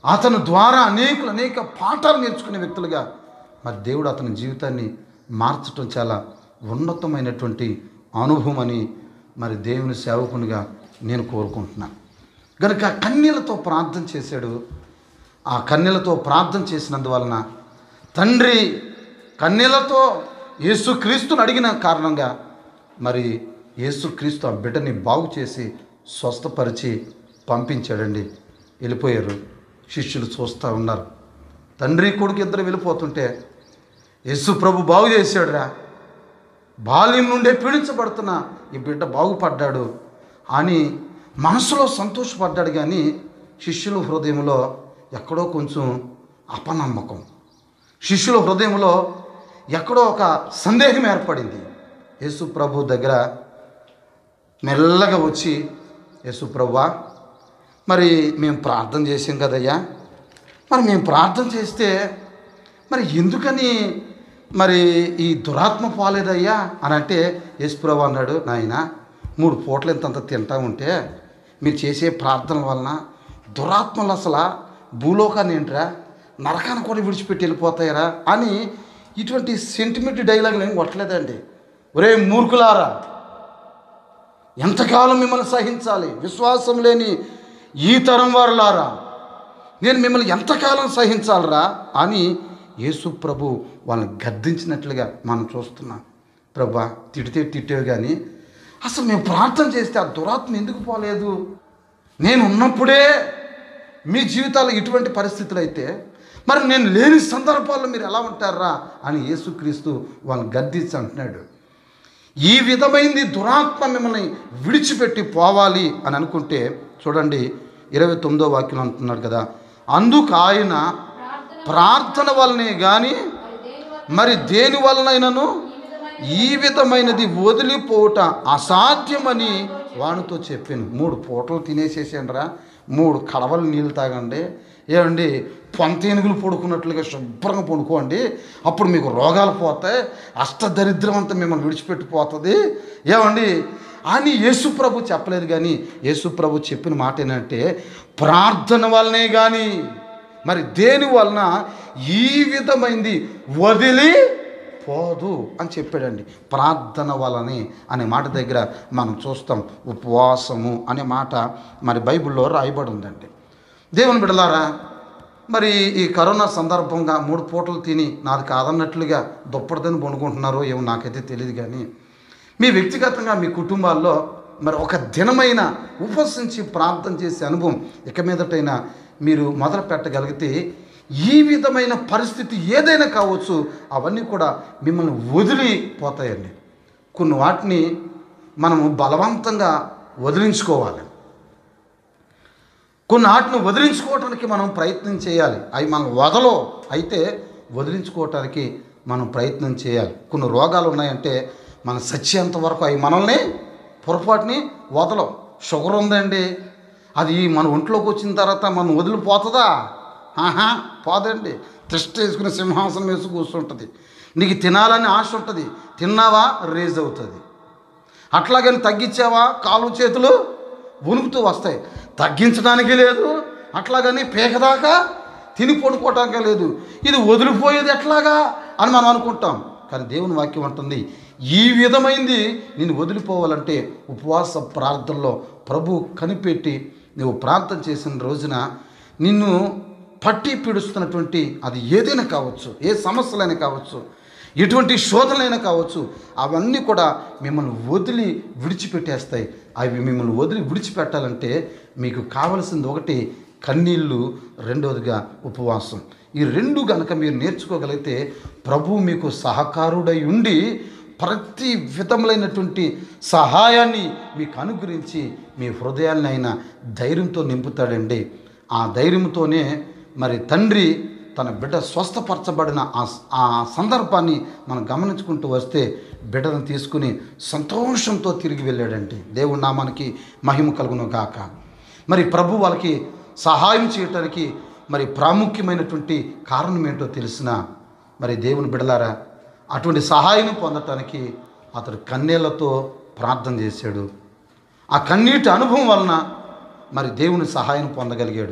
అతని ద్వారా అనేకులు అనేక పాఠాలు నేర్చుకునే వ్యక్తులుగా మరి దేవుడు అతని జీవితాన్ని మార్చటం చాలా ఉన్నతమైనటువంటి అనుభవం అని మరి దేవుని సేవకునిగా నేను కోరుకుంటున్నాను కనుక కన్నీళ్లతో ప్రార్థన చేశాడు ఆ కన్నీళ్లతో ప్రార్థన చేసినందువలన తండ్రి కన్నీళ్లతో యేసుక్రీస్తుని అడిగిన కారణంగా మరి యేసుక్రీస్తు ఆ బిడ్డని బాగు చేసి స్వస్థపరిచి పంపించాడండి వెళ్ళిపోయారు శిష్యులు చూస్తూ ఉన్నారు తండ్రి కొడుకు ఇద్దరు వెళ్ళిపోతుంటే యేసు ప్రభు బాగు చేశాడురా బాల్యం నుండే పీడించబడుతున్న ఈ బిడ్డ బాగుపడ్డాడు అని మనసులో సంతోషపడ్డాడు కానీ శిష్యుల హృదయంలో ఎక్కడో కొంచెం అపనమ్మకం శిష్యుల హృదయంలో ఎక్కడో ఒక సందేహం ఏర్పడింది యేసు ప్రభు దగ్గర మెల్లగా వచ్చి యేసు ప్రభువా మరి మేము ప్రార్థన చేసాం కదయ్యా మరి మేము ప్రార్థన చేస్తే మరి ఎందుకని మరి ఈ దురాత్మ పోలేదయ్యా అని అంటే యేసుప్రభు అన్నాడు నాయన మూడు పూటలు ఇంతంత తింటా ఉంటే మీరు చేసే ప్రార్థనల వలన దురాత్మలు అసలు భూలోకాన్ని ఏంట్రా నరకాన్ని కూడా విడిచిపెట్టి వెళ్ళిపోతాయరా అని ఇటువంటి సెంటిమెంట్ డైలాగులు ఏం కొట్టలేదండి ఒరే మూర్ఖులారా ఎంతకాలం మిమ్మల్ని సహించాలి విశ్వాసం లేని ఈ తరం వారులారా నేను మిమ్మల్ని ఎంతకాలం సహించాలరా అని యేసు ప్రభు వాళ్ళని గద్దించినట్లుగా మనం చూస్తున్నాం ప్రభా తిడితే తిట్టేవి కానీ అసలు మేము ప్రార్థన చేస్తే ఆ దురాత్మ ఎందుకు పోలేదు నేను ఉన్నప్పుడే మీ జీవితాల్లో ఇటువంటి పరిస్థితులు అయితే మరి నేను లేని సందర్భాల్లో మీరు ఎలా ఉంటారా అని యేసుక్రీస్తు వాళ్ళని గద్దించి అంటున్నాడు ఈ విధమైంది దురాత్మ మిమ్మల్ని విడిచిపెట్టి పోవాలి అని అనుకుంటే చూడండి ఇరవై తొమ్మిదో వాక్యం అంటున్నాడు కదా అందుకు ఆయన ప్రార్థన ప్రార్థన వలనే కానీ మరి దేని వల్ల మరి దేని వలనైనను ఈ విధమైనది వదిలిపోవట అసాధ్యమని వానితో చెప్పాను మూడు పూటలు తినేసేసాండ్రా మూడు కడవలు నీళ్ళు తాగండి ఏమండి పొంతేనుగులు పడుకున్నట్లుగా శుభ్రంగా పడుకోండి అప్పుడు మీకు రోగాలు పోతాయి అష్టదరిద్రం అంతా మిమ్మల్ని విడిచిపెట్టిపోతుంది ఏమండి అని యేసుప్రభు చెప్పలేదు కానీ యేసుప్రభు చెప్పిన మాట ఏంటంటే ప్రార్థన వల్లనే కానీ మరి దేని వలన ఈ విధమైంది వదిలి పోదు అని చెప్పాడండి ప్రార్థన వలనే అనే మాట దగ్గర మనం చూస్తాం ఉపవాసము అనే మాట మరి బైబిల్లో రాయబడి ఉందండి దేవుని బిడలారా మరి ఈ కరోనా సందర్భంగా మూడు పూటలు తిని నాది కాదన్నట్లుగా దుప్పటిదని పండుకుంటున్నారో ఏమో నాకైతే తెలియదు కానీ మీ వ్యక్తిగతంగా మీ కుటుంబాల్లో మరి ఒక దినమైన ఉపవసించి ప్రార్థన చేసే అనుభవం ఇక మీదటైనా మీరు మొదలు పెట్టగలిగితే ఈ విధమైన పరిస్థితి ఏదైనా కావచ్చు అవన్నీ కూడా మిమ్మల్ని వదిలిపోతాయండి కొన్ని వాటిని మనము బలవంతంగా వదిలించుకోవాలి కొన్ని వాటిని వదిలించుకోవటానికి మనం ప్రయత్నం చేయాలి అవి మనం వదలో అయితే వదిలించుకోవటానికి మనం ప్రయత్నం చేయాలి కొన్ని రోగాలు ఉన్నాయంటే మన సచ్చేంత వరకు అవి మనల్ని పొరపాటుని వదలం షుగర్ ఉందండి అది మన ఒంట్లోకి వచ్చిన తర్వాత మనం వదిలిపోతుందా ఆహా పోదండి తిష్ట వేసుకుని సింహాసనం వేసి కూర్చుంటుంది నీకు తినాలని ఆశ ఉంటుంది తిన్నావా రేజ్ అవుతుంది అట్లాగని తగ్గించావా కాలు చేతులు వణుకుతూ వస్తాయి తగ్గించడానికి లేదు అట్లాగని పేకదాకా తిని పడుకోవటానికి లేదు ఇది వదిలిపోయేది ఎట్లాగా అని మనం అనుకుంటాం కానీ దేవుని వాక్యం అంటుంది ఈ విధమైంది నేను వదిలిపోవాలంటే ఉపవాస ప్రార్థనలో ప్రభు కనిపెట్టి నువ్వు ప్రార్థన చేసిన రోజున నిన్ను పట్టి పీడుస్తున్నటువంటి అది ఏదైనా కావచ్చు ఏ సమస్యలైనా కావచ్చు ఎటువంటి శోధనలైనా కావచ్చు అవన్నీ కూడా మిమ్మల్ని వదిలి విడిచిపెట్టేస్తాయి అవి మిమ్మల్ని వదిలి విడిచిపెట్టాలంటే మీకు కావలసింది ఒకటి కన్నీళ్ళు రెండవదిగా ఉపవాసం ఈ రెండు గనక మీరు నేర్చుకోగలిగితే ప్రభు మీకు సహకారుడై ఉండి ప్రతి విధములైనటువంటి సహాయాన్ని మీకు అనుగ్రహించి మీ హృదయాన్ని ఆయన ధైర్యంతో నింపుతాడండి ఆ ధైర్యంతోనే మరి తండ్రి తన బిడ్డ స్వస్థపరచబడిన ఆ ఆ సందర్భాన్ని మనం గమనించుకుంటూ వస్తే బిడ్డను తీసుకుని సంతోషంతో తిరిగి వెళ్ళాడండి దేవుడి నామానికి మహిమ కలుగును గాక మరి ప్రభు వాళ్ళకి సహాయం చేయటానికి మరి ప్రాముఖ్యమైనటువంటి కారణం ఏంటో తెలిసిన మరి దేవుని బిడలారా అటువంటి సహాయం పొందటానికి అతడు కన్నీళ్లతో ప్రార్థన చేశాడు ఆ కన్నీటి అనుభవం వలన మరి దేవుని సహాయం పొందగలిగాడు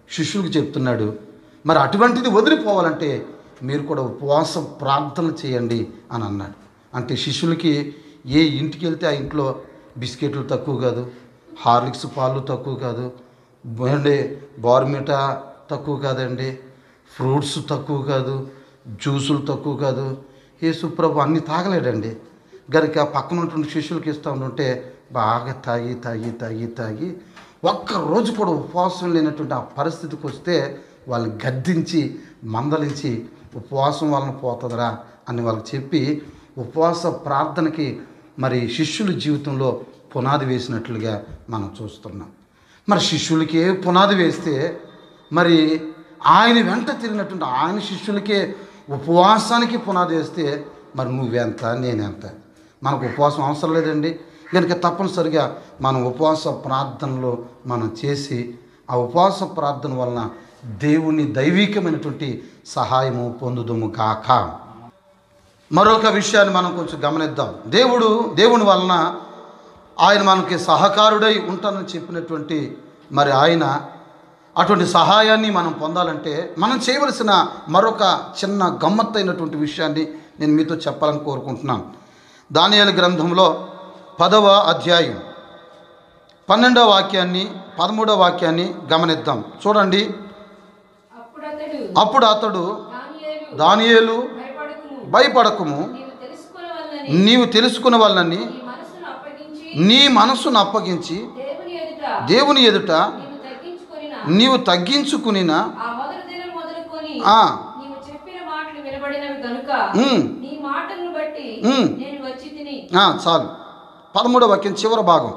శిష్యులకు చెప్తున్నాడు మరి అటువంటిది వదిలిపోవాలంటే మీరు కూడా ఉపవాస ప్రార్థన చేయండి అని అన్నాడు అంటే శిష్యులకి ఏ ఇంటికి వెళ్తే ఆ ఇంట్లో బిస్కెట్లు తక్కువ కాదు హార్లిక్స్ పాలు తక్కువ కాదు అండి బార్మిటా తక్కువ కాదండి ఫ్రూట్స్ తక్కువ కాదు జ్యూసులు తక్కువ కాదు యేసుప్రభు అన్ని తాగలేడండి గనుక పక్కన ఉన్నటువంటి శిష్యులకి ఇస్తూ ఉంటే బాగా తాగి తాగి తాగి తాగి ఒక్క రోజు కూడా ఉపవాసం లేనటువంటి ఆ పరిస్థితికి వస్తే వాళ్ళని గద్దించి మందలించి ఉపవాసం వలన పోతుందిరా అని వాళ్ళకి చెప్పి ఉపవాస ప్రార్థనకి మరి శిష్యుల జీవితంలో పునాది వేసినట్లుగా మనం చూస్తున్నాం మరి శిష్యులకే పునాది వేస్తే మరి ఆయన వెంట తిరిగినటువంటి ఆయన శిష్యులకే ఉపవాసానికి పునాది వేస్తే మరి నువ్వెంత నేనెంత మనకు ఉపవాసం అవసరం లేదండి కనుక తప్పనిసరిగా మనం ఉపవాస ప్రార్థనలో మనం చేసి ఆ ఉపవాస ప్రార్థన వలన దేవుని దైవికమైనటువంటి సహాయము పొందుదుము గాక మరొక విషయాన్ని మనం కొంచెం గమనిద్దాం దేవుడు దేవుని వలన ఆయన మనకి సహకారుడై ఉంటానని చెప్పినటువంటి మరి ఆయన అటువంటి సహాయాన్ని మనం పొందాలంటే మనం చేయవలసిన మరొక చిన్న గమ్మత్తైనటువంటి విషయాన్ని నేను మీతో చెప్పాలని కోరుకుంటున్నాను దానియాల గ్రంథంలో పదవ అధ్యాయం పన్నెండవ వాక్యాన్ని పదమూడవ వాక్యాన్ని గమనిద్దాం చూడండి అప్పుడు అతడు అప్పుడు అతడు దానియేలు దానియేలు భయపడకుము భయపడకుము నీవు తెలుసుకున్న వల్లని నీవు తెలుసుకున్న వాళ్ళని నీ మనసును అప్పగించి నీ మనస్సును అప్పగించి దేవుని ఎదుట దేవుని ఎదుట నీవు తగ్గించుకొనిన నీవు తగ్గించుకునిన ఆ మొదటి దినం మొదలుకొని ఆ, నీవు చెప్పిన మాటలు వినబడినవి కనుక ఉమ్, నీ మాటలను బట్టి ఉమ్. నేను వచ్చి తిని ఆ, చాలు పదమూడవ వాక్యం చివరి భాగం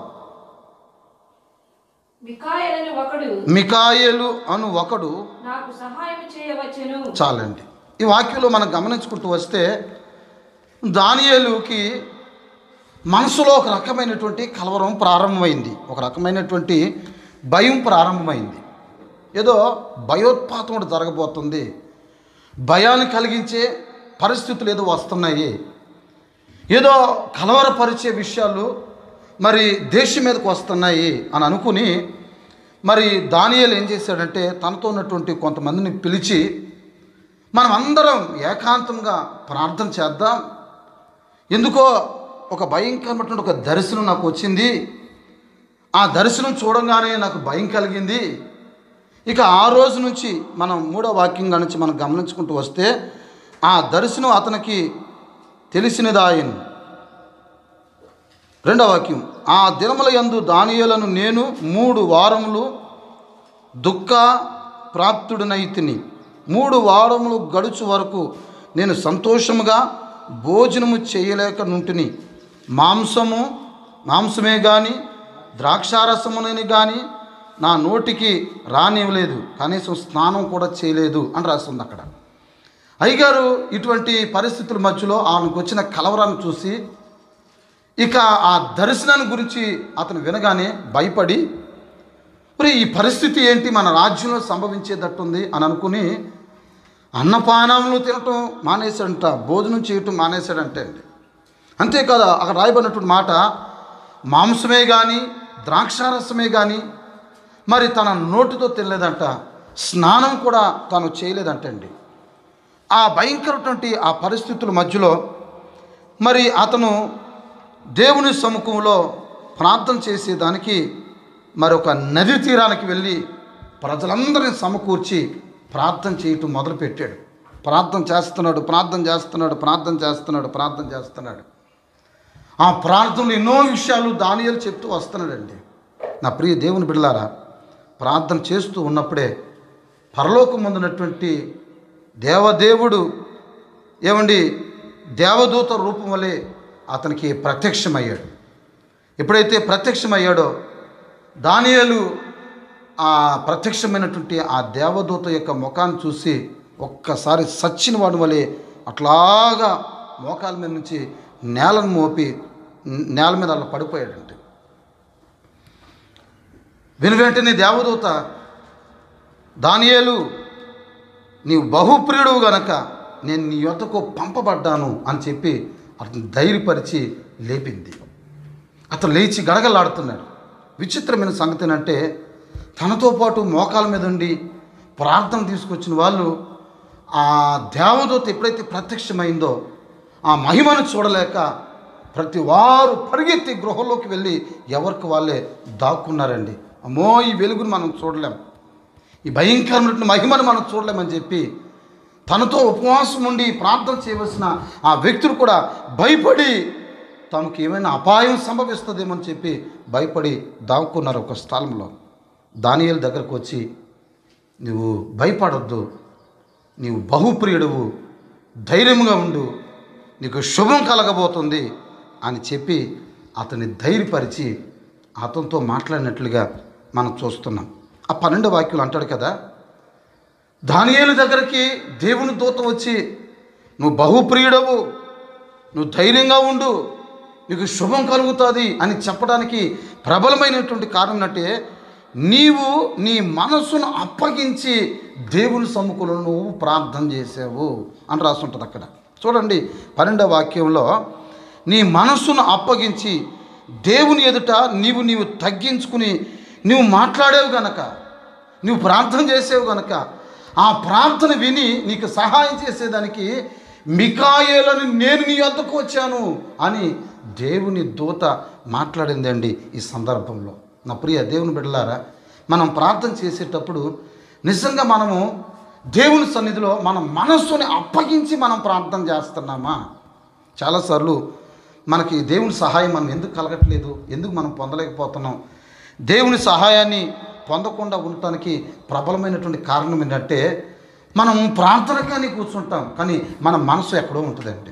మికాయలని ఒకడు మికాయేలు అను ఒకడు నాకు సహాయం చేయవచ్చును చాలండి ఈ వాక్యంలో మనం గమనించుకుంటూ వస్తే దానియేలుకి మనసులో ఒక రకమైనటువంటి కలవరం ప్రారంభమైంది ఒక రకమైనటువంటి భయం ప్రారంభమైంది ఏదో భయోత్పాతం ఒకటి జరగబోతుంది భయాన్ని కలిగించే పరిస్థితులు ఏదో వస్తున్నాయి ఏదో కలవరపరిచే విషయాలు మరి దేశం మీదకి వస్తున్నాయి అని అనుకుని మరి దానియేలు ఏం చేశాడంటే తనతో ఉన్నటువంటి కొంతమందిని పిలిచి మనం అందరం ఏకాంతంగా ప్రార్థన చేద్దాం ఎందుకో ఒక భయంకరమైనటువంటి ఒక దర్శనం నాకు వచ్చింది ఆ దర్శనం చూడంగానే నాకు భయం కలిగింది ఇక ఆ రోజు నుంచి మనం మూడో వాక్యంగా నుంచి మనం గమనించుకుంటూ వస్తే ఆ దర్శనం అతనికి తెలిసినదాయను రెండవ వాక్యం ఆ దినముల యందు దానియేలను నేను మూడు వారములు దుఃఖ ప్రాప్తుడినైతిని మూడు వారములు గడుచు వరకు నేను సంతోషముగా భోజనము చేయలేక నుంటిని మాంసము మాంసమే కానీ ద్రాక్షారసమునని కానీ నా నోటికి రానివ్వలేదు కనీసం స్నానం కూడా చేయలేదు అని రాస్తుంది అక్కడ అయ్యగారు ఇటువంటి పరిస్థితుల మధ్యలో ఆయనకు వచ్చిన కలవరాన్ని చూసి ఇక ఆ దర్శనాన్ని గురించి అతను వినగానే భయపడి మరి ఈ పరిస్థితి ఏంటి మన రాజ్యంలో సంభవించేటట్టుంది అని అనుకుని అన్నపానములు తినటం మానేశాడంట భోజనం చేయటం మానేశాడంటే అండి అంతేకాదు అక్కడ రాయబడినటువంటి మాట మాంసమే కానీ ద్రాక్షారసమే కానీ మరి తన నోటితో తినలేదంట స్నానం కూడా తను చేయలేదంటండి ఆ భయంకరటువంటి ఆ పరిస్థితుల మధ్యలో మరి అతను దేవుని సముఖంలో ప్రార్థన చేసేదానికి మరొక నది తీరానికి వెళ్ళి ప్రజలందరినీ సమకూర్చి ప్రార్థన చేయటం మొదలుపెట్టాడు ప్రార్థన చేస్తున్నాడు ప్రార్థన చేస్తున్నాడు ప్రార్థన చేస్తున్నాడు ప్రార్థన చేస్తున్నాడు ఆ ప్రార్థనలు ఎన్నో విషయాలు దానియాలు చెప్తూ వస్తున్నాడండి నా ప్రియ దేవుని బిడ్డలారా ప్రార్థన చేస్తూ ఉన్నప్పుడే పరలోకం ముందున్నటువంటి దేవదేవుడు ఏమండి దేవదూత రూపం వలె అతనికి ప్రత్యక్షమయ్యాడు ఎప్పుడైతే ప్రత్యక్షమయ్యాడో దానియేలు ఆ ప్రత్యక్షమైనటువంటి ఆ దేవదూత యొక్క ముఖాన్ని చూసి ఒక్కసారి సచ్చిన వాడి వలె అట్లాగా మోకాల మీద నుంచి నేలను మోపి నేల మీద అలా పడిపోయాడంటే విని వెంటనే దేవదూత దానియేలు నీవు బహుప్రియుడు గనక నేను నీ యొద్దకు పంపబడ్డాను అని చెప్పి అతను ధైర్యపరిచి లేపింది అతను లేచి గడగలాడుతున్నాడు విచిత్రమైన సంగతి ఏంటంటే తనతో పాటు మోకాల మీద ఉండి ప్రార్థన తీసుకొచ్చిన వాళ్ళు ఆ దేవదూత ఎప్పుడైతే ప్రత్యక్షమైందో ఆ మహిమను చూడలేక ప్రతి వారు పరిగెత్తి గృహంలోకి వెళ్ళి ఎవరికి వాళ్ళే దాక్కున్నారండి అమ్మో ఈ వెలుగును మనం చూడలేం ఈ భయంకరమైన మహిమను మనం చూడలేమని చెప్పి తనతో ఉపవాసం ఉండి ప్రార్థన చేయవలసిన ఆ వ్యక్తులు కూడా భయపడి తమకు ఏమైనా అపాయం సంభవిస్తుందేమని చెప్పి భయపడి దాక్కున్నారు ఒక స్థలంలో దానియేలు దగ్గరకు వచ్చి నువ్వు భయపడొద్దు నీవు బహుప్రియుడువు ధైర్యంగా ఉండు నీకు శుభం కలగబోతుంది అని చెప్పి అతన్ని ధైర్యపరిచి అతనితో మాట్లాడినట్లుగా మనం చూస్తున్నాం ఆ పన్నెండు వాక్యులు అంటాడు కదా దానియేలు దగ్గరికి దేవుని దూత వచ్చి నువ్వు బహుప్రియుడవు నువ్వు ధైర్యంగా ఉండు నీకు శుభం కలుగుతుంది అని చెప్పడానికి ప్రబలమైనటువంటి కారణం అంటే నీవు నీ మనస్సును అప్పగించి దేవుని సమ్ముఖంలో నువ్వు ప్రార్థన చేసావు అని రాస్తుంటుంది అక్కడ చూడండి పన్నెండవ వాక్యంలో నీ మనస్సును అప్పగించి దేవుని ఎదుట నీవు నీవు తగ్గించుకుని నువ్వు మాట్లాడేవు గనక నువ్వు ప్రార్థన చేసేవు గనక ఆ ప్రార్థన విని నీకు సహాయం చేసేదానికి మికాయేలను నేను నీ వద్దకు వచ్చాను అని దేవుని దూత మాట్లాడిందండి ఈ సందర్భంలో నా ప్రియ దేవుని బిడ్డలారా మనం ప్రార్థన చేసేటప్పుడు నిజంగా మనము దేవుని సన్నిధిలో మన మనస్సుని అప్పగించి మనం ప్రార్థన చేస్తున్నామా చాలాసార్లు మనకి దేవుని సహాయం మనం ఎందుకు కలగట్లేదు ఎందుకు మనం పొందలేకపోతున్నాం దేవుని సహాయాన్ని పొందకుండా ఉండటానికి ప్రబలమైనటువంటి కారణం ఏంటంటే మనం ప్రార్థన కానీ కూర్చుంటాం కానీ మన మనసు ఎక్కడో ఉంటుందండి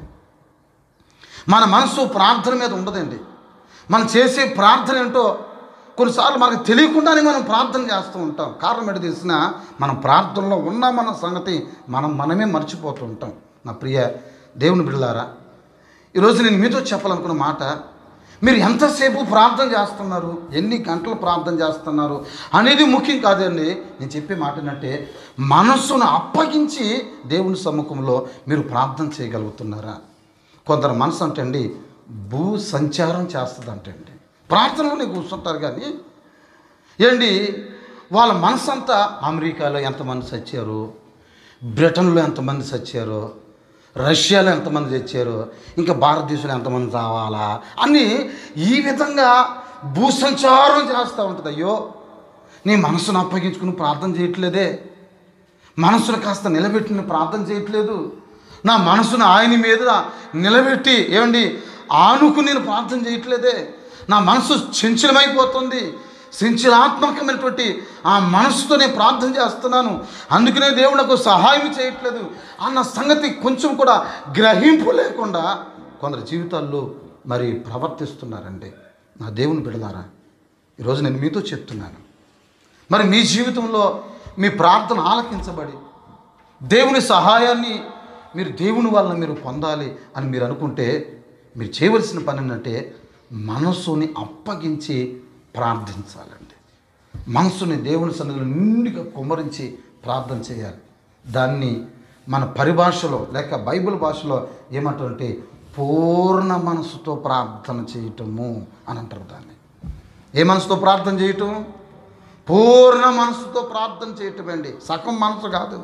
మన మనసు ప్రార్థన మీద ఉండదండి మనం చేసే ప్రార్థన ఏంటో కొన్నిసార్లు మనకు తెలియకుండానే మనం ప్రార్థన చేస్తూ ఉంటాం కారణం ఏంటో తెలిసిన మనం ప్రార్థనలో ఉన్నామన్న సంగతి మనం మనమే మర్చిపోతూ ఉంటాం నా ప్రియ దేవుని బిడ్డలారా ఈరోజు నేను మీతో చెప్పాలనుకున్న మాట మీరు ఎంతసేపు ప్రార్థన చేస్తున్నారు ఎన్ని గంటలు ప్రార్థన చేస్తున్నారు అనేది ముఖ్యం కాదండి నేను చెప్పే మాట ఏంటంటే మనస్సును అప్పగించి దేవుని సమ్ముఖంలో మీరు ప్రార్థన చేయగలుగుతున్నారా కొందరు మనసు అంటే అండి భూ సంచారం చేస్తుంది అంటండి ప్రార్థనలోనే కూర్చుంటారు కానీ ఏంటి వాళ్ళ మనసు అంతా అమెరికాలో ఎంతమంది చచ్చారు బ్రిటన్లో ఎంతమంది చచ్చారు రష్యాలో ఎంతమంది చచ్చారు ఇంకా భారతదేశంలో ఎంతమంది రావాలా అని ఈ విధంగా భూసంచారం చేస్తూ ఉంటుంది అయ్యో నీ మనసును అప్పగించుకుని ప్రార్థన చేయట్లేదే మనసును కాస్త నిలబెట్టి నేను ప్రార్థన చేయట్లేదు నా మనసును ఆయన మీద నిలబెట్టి ఏమండి ఆనుకు నేను ప్రార్థన చేయట్లేదే నా మనసు చంచలమైపోతుంది చంచలాత్మకమైనటువంటి ఆ మనసుతో నేను ప్రార్థన చేస్తున్నాను అందుకనే దేవుడు నాకు సహాయం చేయట్లేదు అన్న సంగతి కొంచెం కూడా గ్రహింపు లేకుండా కొందరు జీవితాల్లో మరి ప్రవర్తిస్తున్నారండి నా దేవుని బిడలారా ఈరోజు నేను మీతో చెప్తున్నాను మరి మీ జీవితంలో మీ ప్రార్థన ఆలకించబడి దేవుని సహాయాన్ని మీరు దేవుని వలన మీరు పొందాలి అని మీరు అనుకుంటే మీరు చేయవలసిన పని ఏంటంటే మనసుని అప్పగించి ప్రార్థించాలండి మనసుని దేవుని సన్నిధిలో నిండుగా కుమ్మరించి ప్రార్థన చేయాలి దాన్ని మన పరిభాషలో లేక బైబిల్ భాషలో ఏమంటారంటే పూర్ణ మనసుతో ప్రార్థన చేయటము అని అంటారు దాన్ని ఏ మనసుతో ప్రార్థన చేయటం పూర్ణ మనసుతో ప్రార్థన చేయటం అండి సగం మనసు కాదు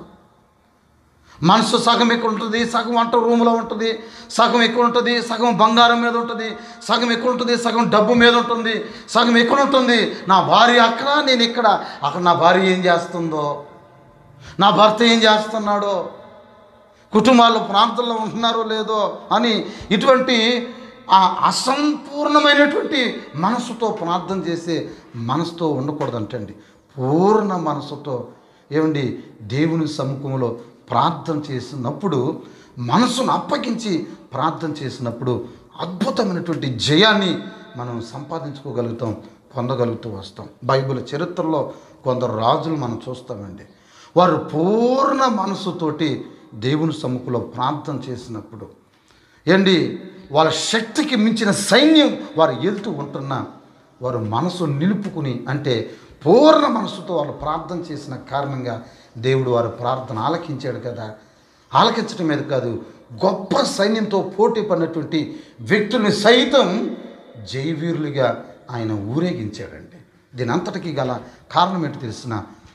మనసు సగం ఎక్కడ ఉంటుంది సగం వంట రూమ్లో ఉంటుంది సగం ఎక్కడ ఉంటుంది సగం బంగారం మీద ఉంటుంది సగం ఎక్కడ ఉంటుంది సగం డబ్బు మీద ఉంటుంది సగం ఎక్కడ ఉంటుంది నా భార్య అక్కడ నేను ఇక్కడ అక్కడ నా భార్య ఏం చేస్తుందో నా భర్త ఏం చేస్తున్నాడో కుటుంబాలు ప్రాంతంలో ఉంటున్నారో లేదో అని ఇటువంటి ఆ అసంపూర్ణమైనటువంటి మనసుతో ప్రార్థన చేసే మనసుతో ఉండకూడదంటండి పూర్ణ మనసుతో ఏమండి దేవుని సముఖంలో ప్రార్థన చేసినప్పుడు మనసును అప్పగించి ప్రార్థన చేసినప్పుడు అద్భుతమైనటువంటి జయాన్ని మనం సంపాదించుకోగలుగుతాం పొందగలుగుతూ వస్తాం బైబిల్ చరిత్రలో కొందరు రాజులు మనం చూస్తామండి వారు పూర్ణ మనసుతోటి దేవుని సముఖంలో ప్రార్థన చేసినప్పుడు ఏండి వాళ్ళ శక్తికి మించిన సైన్యం వారు ఎదుటి ఉంటున్నా వారు మనసు నిలుపుకుని అంటే పూర్ణ మనసుతో వాళ్ళు ప్రార్థన చేసిన కారణంగా దేవుడు వారి ప్రార్థన ఆలకించాడు కదా ఆలకించడం మీద కాదు గొప్ప సైన్యంతో పోటీ పడినటువంటి వ్యక్తుల్ని సైతం జైవీరులుగా ఆయన ఊరేగించాడండి దీని అంతటికీ గల కారణం ఏంటి తెలిసిన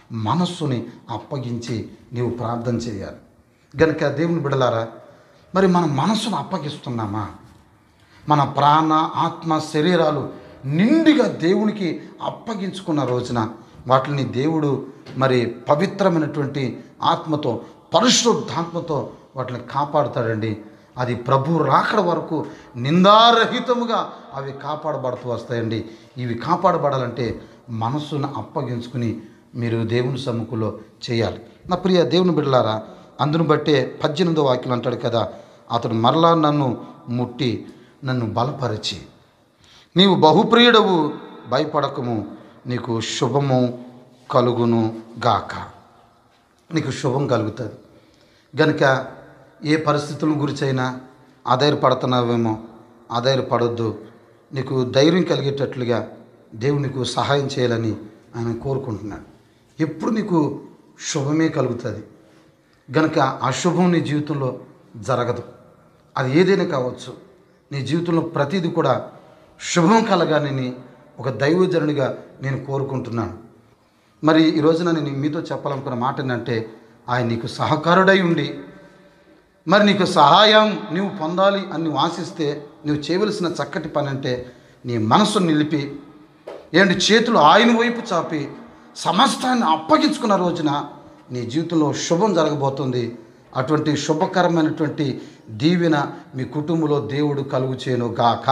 మనస్సుని అప్పగించి నీవు ప్రార్థన చేయాలి గనుక దేవుని బిడలారా మరి మన మనస్సును అప్పగిస్తున్నామా మన ప్రాణ ఆత్మ శరీరాలు నిండుగా దేవునికి అప్పగించుకున్న రోజున వాటిని దేవుడు మరి పవిత్రమైనటువంటి ఆత్మతో పరిశుద్ధాత్మతో వాటిని కాపాడుతాడండి అది ప్రభు రాకడ వరకు నిందారహితముగా అవి కాపాడబడుతూ వస్తాయండి ఇవి కాపాడబడాలంటే మనస్సును అప్పగించుకుని మీరు దేవుని సమ్ముఖంలో చేయాలి నా ప్రియ దేవుని బిడ్డలారా అందును బట్టే పద్దెనిమిదో వాక్యం అంటాడు కదా అతడు మరలా నన్ను ముట్టి నన్ను బలపరిచి నీవు బహుప్రియుడవు భయపడకము నీకు శుభము కలుగును గాక నీకు శుభం కలుగుతుంది గనుక ఏ పరిస్థితుల గురించైనా ఆధారపడుతున్నావేమో ఆధారపడొద్దు నీకు ధైర్యం కలిగేటట్లుగా దేవుడు నీకు సహాయం చేయాలని ఆయన కోరుకుంటున్నాడు ఎప్పుడు నీకు శుభమే కలుగుతుంది గనుక అశుభం నీ జీవితంలో జరగదు అది ఏదైనా కావచ్చు నీ జీవితంలో ప్రతిదీ కూడా శుభం కలగాలని ఒక దైవజనుడిగా నేను కోరుకుంటున్నాను మరి ఈ రోజున నేను మీతో చెప్పాలనుకున్న మాట ఏంటంటే ఆయన నీకు సహకారుడై ఉండి మరి నీకు సహాయం నీవు పొందాలి అని నువ్వు ఆశిస్తే నువ్వు చేయవలసిన చక్కటి పని అంటే నీ మనస్సును నిలిపి ఏంటి చేతులు ఆయన వైపు చాపి సమస్తాన్ని అప్పగించుకున్న రోజున నీ జీవితంలో శుభం జరగబోతుంది అటువంటి శుభకరమైనటువంటి దీవెన మీ కుటుంబంలో దేవుడు కలుగు చేయను గాక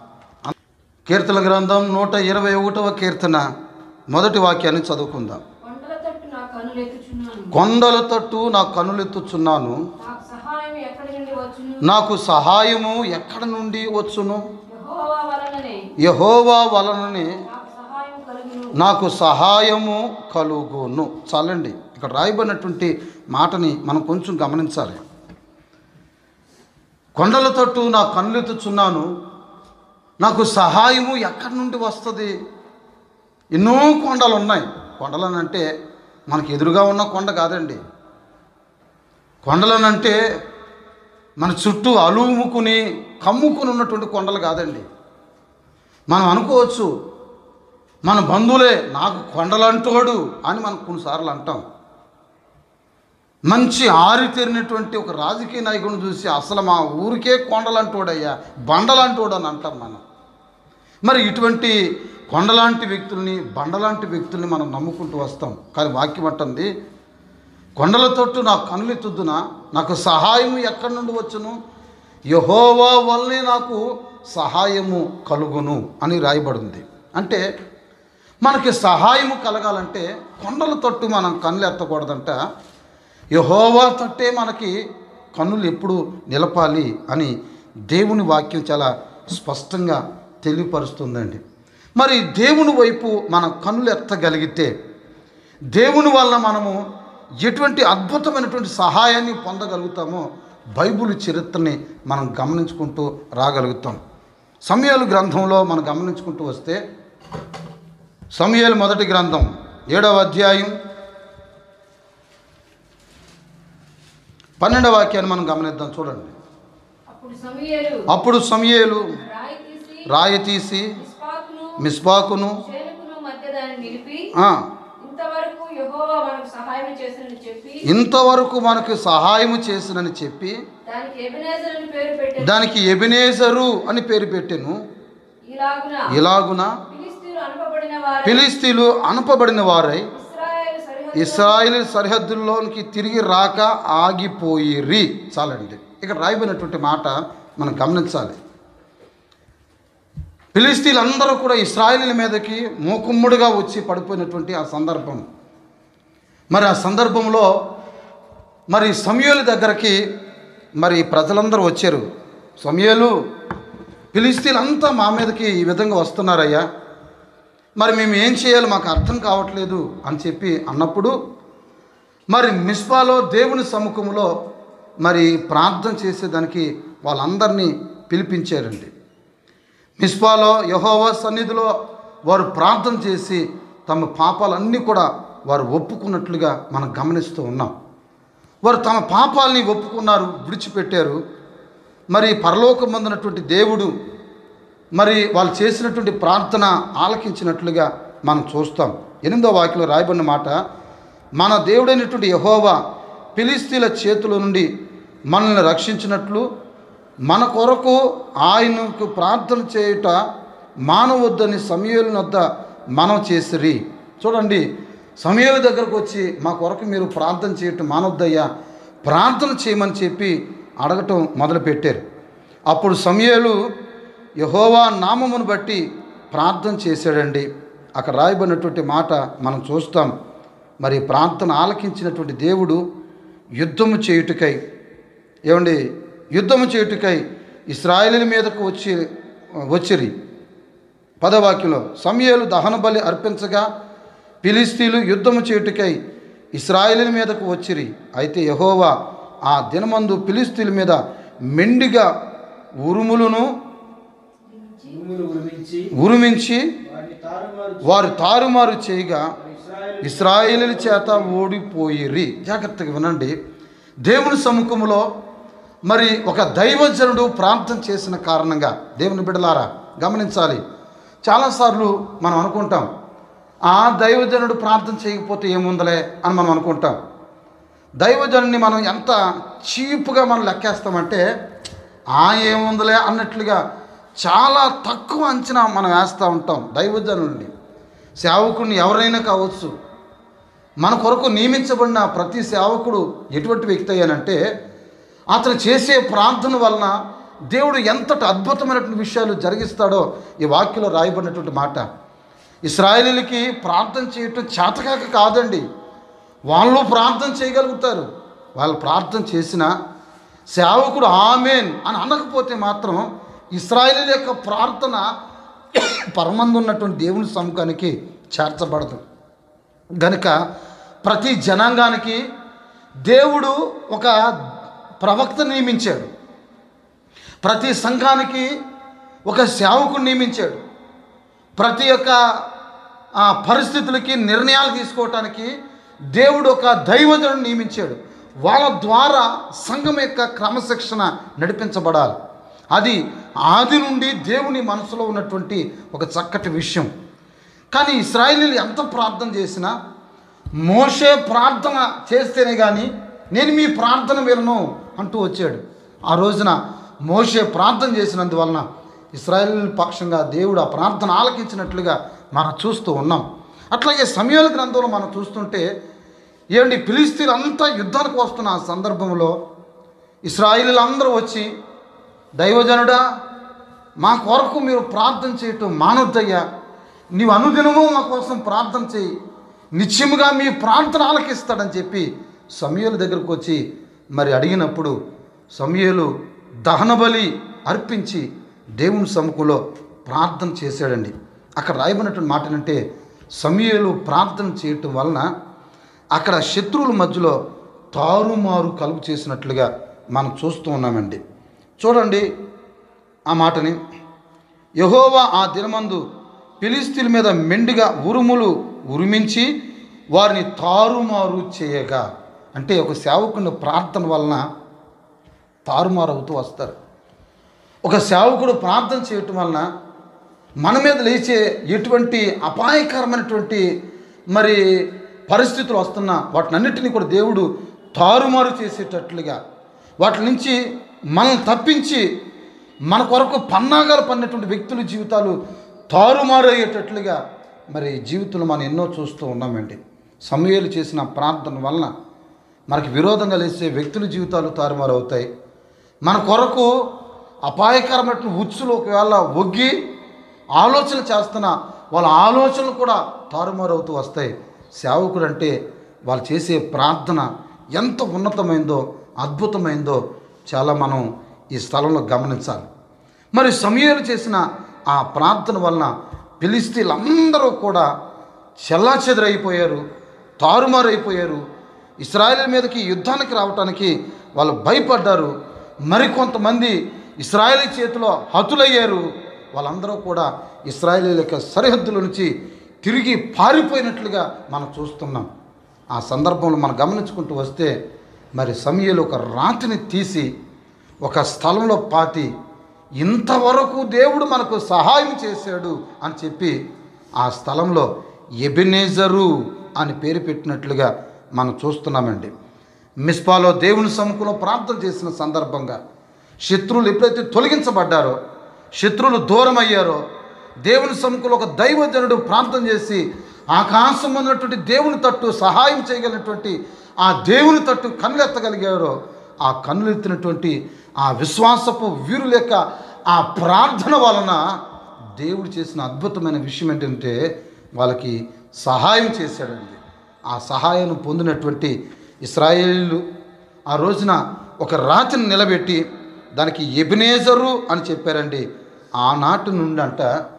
కీర్తన గ్రంథం నూట ఇరవై ఒకటవ కీర్తన మొదటి వాక్యాన్ని చదువుకుందాం కొండల తట్టు నా కనులెత్తుచున్నాను కొండల తట్టు నా కనులెత్తుచున్నాను నాకు సహాయం ఎక్కడి నుండి వచ్చును నాకు సహాయము ఎక్కడ నుండి వచ్చును యెహోవా వలననే యహోవా వలననే నాకు సహాయం కలుగును నాకు సహాయము కలుగును చాలండి ఇక్కడ రాయబడినటువంటి మాటని మనం కొంచెం గమనించాలి కొండల తట్టు నా కన్నులెత్తుచున్నాను నాకు సహాయము ఎక్కడి నుండి వస్తుంది ఎన్నో కొండలు ఉన్నాయి కొండలనంటే మనకి ఎదురుగా ఉన్న కొండ కాదండి కొండలనంటే మన చుట్టూ అలుముకుని కమ్ముకుని ఉన్నటువంటి కొండలు కాదండి మనం అనుకోవచ్చు మన బంధువులే నాకు కొండలంటోడు అని మనం కొన్నిసార్లు అంటాం మంచి ఆరితేరినటువంటి ఒక రాజకీయ నాయకుడిని చూసి అసలు మా ఊరికే కొండలంటోడయ్యా బండలంటోడు అని అంటాం మనం మరి ఇటువంటి కొండలాంటి వ్యక్తుల్ని బండలాంటి వ్యక్తుల్ని మనం నమ్ముకుంటూ వస్తాం కానీ వాక్యం అంటుంది కొండల తొట్టు నాకు కనులెత్తుద్దున నాకు సహాయం ఎక్కడి నుండి వచ్చును యహోవా వల్లే నాకు సహాయము కలుగును అని రాయబడింది అంటే మనకి సహాయము కలగాలంటే కొండల తొట్టు మనం కన్నులు ఎత్తకూడదంట యహోవా తట్టే మనకి కన్నులు ఎప్పుడు నిలపాలి అని దేవుని వాక్యం చాలా స్పష్టంగా తెలియపరుస్తుందండి మరి దేవుని వైపు మన కన్నులు ఎత్తగలిగితే దేవుని వల్ల మనము ఎటువంటి అద్భుతమైనటువంటి సహాయాన్ని పొందగలుగుతామో బైబిల్ చరిత్రని మనం గమనించుకుంటూ రాగలుగుతాం సమయాలు గ్రంథంలో మనం గమనించుకుంటూ వస్తే సమయాలు మొదటి గ్రంథం ఏడవ అధ్యాయం పన్నెండవ వాక్యాన్ని మనం గమనిద్దాం చూడండి అప్పుడు సమూయేలు అప్పుడు సమయలు రాయి తీసి రాయి తీసి ఇస్పాకును మిస్బాకును షేలుకును మధ్య దాన్ని నిలిపి ఆ, ఇంతవరకు యెహోవా మనకు సహాయం చేసినని చెప్పి ఇంతవరకు మనకు సహాయము చేసినని చెప్పి దానికి ఎబినేజర్ అని పేరు పెట్టారు దానికి ఎబినేజరు అని పేరు పెట్టెను ఇలాగున ఇలాగున ఫిలిస్తీన్లు అనుపబడిన వారు ఫిలిస్తీన్లు అనపబడిన వారై ఇస్రాయేలు సరిహద్దు ఇస్రాయిల్ సరిహద్దుల్లోనికి తిరిగి రాక ఆగిపోయిరి చాలండి ఇక్కడ రాయబడినటువంటి మాట మనం గమనించాలి ఫిలిస్తీన్లందరూ కూడా ఇస్రాయిలీల మీదకి మూకుమ్ముడుగా వచ్చి పడిపోయినటువంటి ఆ సందర్భం మరి ఆ సందర్భంలో మరి సమయలు దగ్గరకి మరి ప్రజలందరూ వచ్చారు సమయలు ఫిలిస్తీన్లంతా మా మీదకి ఈ విధంగా వస్తున్నారయ్యా మరి మేము ఏం చేయాలి మాకు అర్థం కావట్లేదు అని చెప్పి అన్నప్పుడు మరి మిస్పాలో దేవుని సముఖంలో మరి ప్రార్థన చేసేదానికి వాళ్ళందరినీ పిలిపించారండి మిస్పాలో యహోవా సన్నిధిలో వారు ప్రార్థన చేసి తమ పాపాలన్నీ కూడా వారు ఒప్పుకున్నట్లుగా మనం గమనిస్తూ ఉన్నాం వారు తమ పాపాలని ఒప్పుకున్నారు విడిచిపెట్టారు మరి పరలోకమందునటువంటి దేవుడు మరి వాళ్ళు చేసినటువంటి ప్రార్థన ఆలకించినట్లుగా మనం చూస్తాం ఎనిమిదో వాక్యలో రాయబడిన మాట మన దేవుడైనటువంటి యహోవా ఫిలిస్తీన్ల చేతుల నుండి మనల్ని రక్షించినట్లు మన కొరకు ఆయనకు ప్రార్థన చేయుట మానవద్దని సమయాల వద్ద మనం చేసిరి చూడండి సమయాల దగ్గరకు వచ్చి మా కొరకు మీరు ప్రార్థన చేయటం మానవద్దయ్యా ప్రార్థన చేయమని చెప్పి అడగటం మొదలుపెట్టారు అప్పుడు సమయాలు యహోవా నామమును బట్టి ప్రార్థన చేశాడండి అక్కడ రాయబడినటువంటి మాట మనం చూస్తాం మరి ప్రార్థన ఆలకించినటువంటి దేవుడు యుద్ధము చేయుటకై ఏమండి యుద్ధము చేయుటకై ఇస్రాయేలీల మీదకు వచ్చి వచ్చిరి పదవాక్యంలో సమయలు దహన బలి అర్పించగా ఫిలిస్తీన్లు యుద్ధము చేయుటకై ఇస్రాయేలీల మీదకు వచ్చిరి అయితే యహోవా ఆ దినమందు ఫిలిస్తీన్ల మీద మెండిగా ఉరుములను భూములు ఉరిమించి ఉరిమించి వారిని తారుమారు వారు తారుమారు చేయగా ఇస్రాయేల్ ఇస్రాయేలీల చేత ఓడిపోయిరి జాగ్రత్తగా వినండి దేవుని సముఖంలో మరి ఒక దైవజనుడు ప్రార్థన చేసిన కారణంగా దేవుని బిడలారా గమనించాలి చాలాసార్లు మనం అనుకుంటాం ఆ దైవజనుడు ప్రార్థన చేయకపోతే ఏముందలే అని మనం అనుకుంటాం దైవజనుని మనం ఎంత చీప్గా మనం లెక్కేస్తామంటే ఆ ఏముందిలే అన్నట్లుగా చాలా తక్కువ అంచనా మనం వేస్తూ ఉంటాం దైవజనుడిని సేవకుడిని ఎవరైనా కావచ్చు మన కొరకు నియమించబడిన ప్రతి సేవకుడు ఎటువంటి వ్యక్తి అయ్యానంటే అతను చేసే ప్రార్థన వలన దేవుడు ఎంతటి అద్భుతమైనటువంటి విషయాలు జరిగిస్తాడో ఈ వాక్యంలో రాయబడినటువంటి మాట ఇస్రాయేలీలకి ప్రార్థన చేయటం చేతకాక కాదండి వాళ్ళు ప్రార్థన చేయగలుగుతారు వాళ్ళు ప్రార్థన చేసిన సేవకుడు ఆమెన్ అని అనకపోతే మాత్రం ఇస్రాయేలీల యొక్క ప్రార్థన పరమందు ఉన్నటువంటి దేవుని సముఖానికి చేర్చబడదు గనుక ప్రతి జనాంగానికి దేవుడు ఒక ప్రవక్త నియమించాడు ప్రతి సంఘానికి ఒక సేవకుడు నియమించాడు ప్రతి ఒక్క ఆ, పరిస్థితులకి నిర్ణయాలు తీసుకోవటానికి దేవుడు ఒక దైవజనుడు నియమించాడు వాళ్ళ ద్వారా సంఘం యొక్క క్రమశిక్షణ నడిపించబడాలి అది ఆది నుండి దేవుని మనసులో ఉన్నటువంటి ఒక చక్కటి విషయం కానీ ఇస్రాయేలీలు ఎంత ప్రార్థన చేసినా మోషే ప్రార్థన చేస్తేనే కానీ నేను మీ ప్రార్థన వినను అంటూ వచ్చాడు ఆ రోజున మోషే ప్రార్థన చేసినందువలన ఇస్రాయేల్ పక్షంగా దేవుడు ఆ ప్రార్థన ఆలకించినట్లుగా మనం చూస్తూ ఉన్నాం అట్లాగే సమయాల గ్రంథంలో మనం చూస్తుంటే ఏమండి ఫిలిస్తీన్లు అంతా యుద్ధానికి వస్తున్న ఆ సందర్భంలో ఇస్రాయిలు అందరూ వచ్చి దైవజనుడా మా కొరకు మీరు ప్రార్థన చేయటం మానొద్దయ్యా నీవు అనుదినము మా కోసం ప్రార్థన చేయి నిత్యముగా మీ ప్రార్థన ఆలకిస్తాడని చెప్పి సమయలు దగ్గరకు వచ్చి మరి అడిగినప్పుడు సమయలు దహనబలి అర్పించి దేవుని సముఖంలో ప్రార్థన చేశాడండి అక్కడ రాయబడినటువంటి మాట ఏంటంటే సమయలు ప్రార్థన చేయటం వలన అక్కడ శత్రువుల మధ్యలో తారుమారు కలుగు చేసినట్లుగా మనం చూస్తూ ఉన్నామండి చూడండి ఆ మాటని యహోవా ఆ దినమందు ఫిలిస్తీన్ల మీద మెండుగా ఉరుములు ఉరిమించి వారిని తారుమారు చేయగా అంటే ఒక సేవకుని ప్రార్థన వలన తారుమారు అవుతూ వస్తారు ఒక సేవకుడు ప్రార్థన చేయటం వలన మన మీద లేచే ఎటువంటి అపాయకరమైనటువంటి మరి పరిస్థితులు వస్తున్నా వాటినన్నిటినీ కూడా దేవుడు తారుమారు చేసేటట్లుగా వాటి నుంచి మనల్ని తప్పించి మన కొరకు పన్నాగాలు పడినటువంటి వ్యక్తుల జీవితాలు తారుమారు అయ్యేటట్లుగా మరి జీవితంలో మనం ఎన్నో చూస్తూ ఉన్నామండి సమయాలు చేసిన ప్రార్థన వలన మనకి విరోధంగా లేచే వ్యక్తుల జీవితాలు తారుమారు అవుతాయి మన కొరకు అపాయకరమైన ఉచ్చులు ఒకవేళ ఒగ్గి ఆలోచన చేస్తున్న వాళ్ళ ఆలోచనలు కూడా తారుమారవుతూ వస్తాయి సేవకుడు అంటే వాళ్ళు చేసే ప్రార్థన ఎంత ఉన్నతమైందో అద్భుతమైందో చాలా మనం ఈ స్థలంలో గమనించాలి మరి సమయాలు చేసిన ఆ ప్రార్థన వలన ఫిలిస్తీన్లందరూ కూడా చెల్లాచెదరైపోయారు తారుమారైపోయారు ఇస్రాయేల్ మీదకి యుద్ధానికి రావటానికి వాళ్ళు భయపడ్డారు మరికొంతమంది ఇస్రాయేలీ చేతిలో హతులయ్యారు వాళ్ళందరూ కూడా ఇస్రాయేలీ యొక్క సరిహద్దుల నుంచి తిరిగి పారిపోయినట్లుగా మనం చూస్తున్నాం ఆ సందర్భంలో మనం గమనించుకుంటూ వస్తే మరి సమయలు ఒక రాతిని తీసి ఒక స్థలంలో పాతి ఇంతవరకు దేవుడు మనకు సహాయం చేశాడు అని చెప్పి ఆ స్థలంలో ఎబినేజరు అని పేరు పెట్టినట్లుగా మనం చూస్తున్నామండి మిస్పాలో దేవుని సముఖంలో ప్రార్థన చేసిన సందర్భంగా శత్రువులు ఎప్పుడైతే తొలగించబడ్డారో శత్రువులు దూరం అయ్యారో దేవుని సముఖంలో ఒక దైవజనుడు ప్రార్థన చేసి ఆకాశం ఉన్నటువంటి దేవుని తట్టు సహాయం చేయగలిగినటువంటి ఆ దేవుని తట్టు కన్నులెత్తగలిగారో ఆ కన్నులెత్తినటువంటి ఆ విశ్వాసపు వీరు లేక ఆ ప్రార్థన వలన దేవుడు చేసిన అద్భుతమైన విషయం ఏంటంటే వాళ్ళకి సహాయం చేశాడండి ఆ సహాయాన్ని పొందినటువంటి ఇస్రాయేలీలు ఆ రోజున ఒక రాతిని నిలబెట్టి దానికి ఎబినేజరు అని చెప్పారండి ఆనాటి నుండి అంట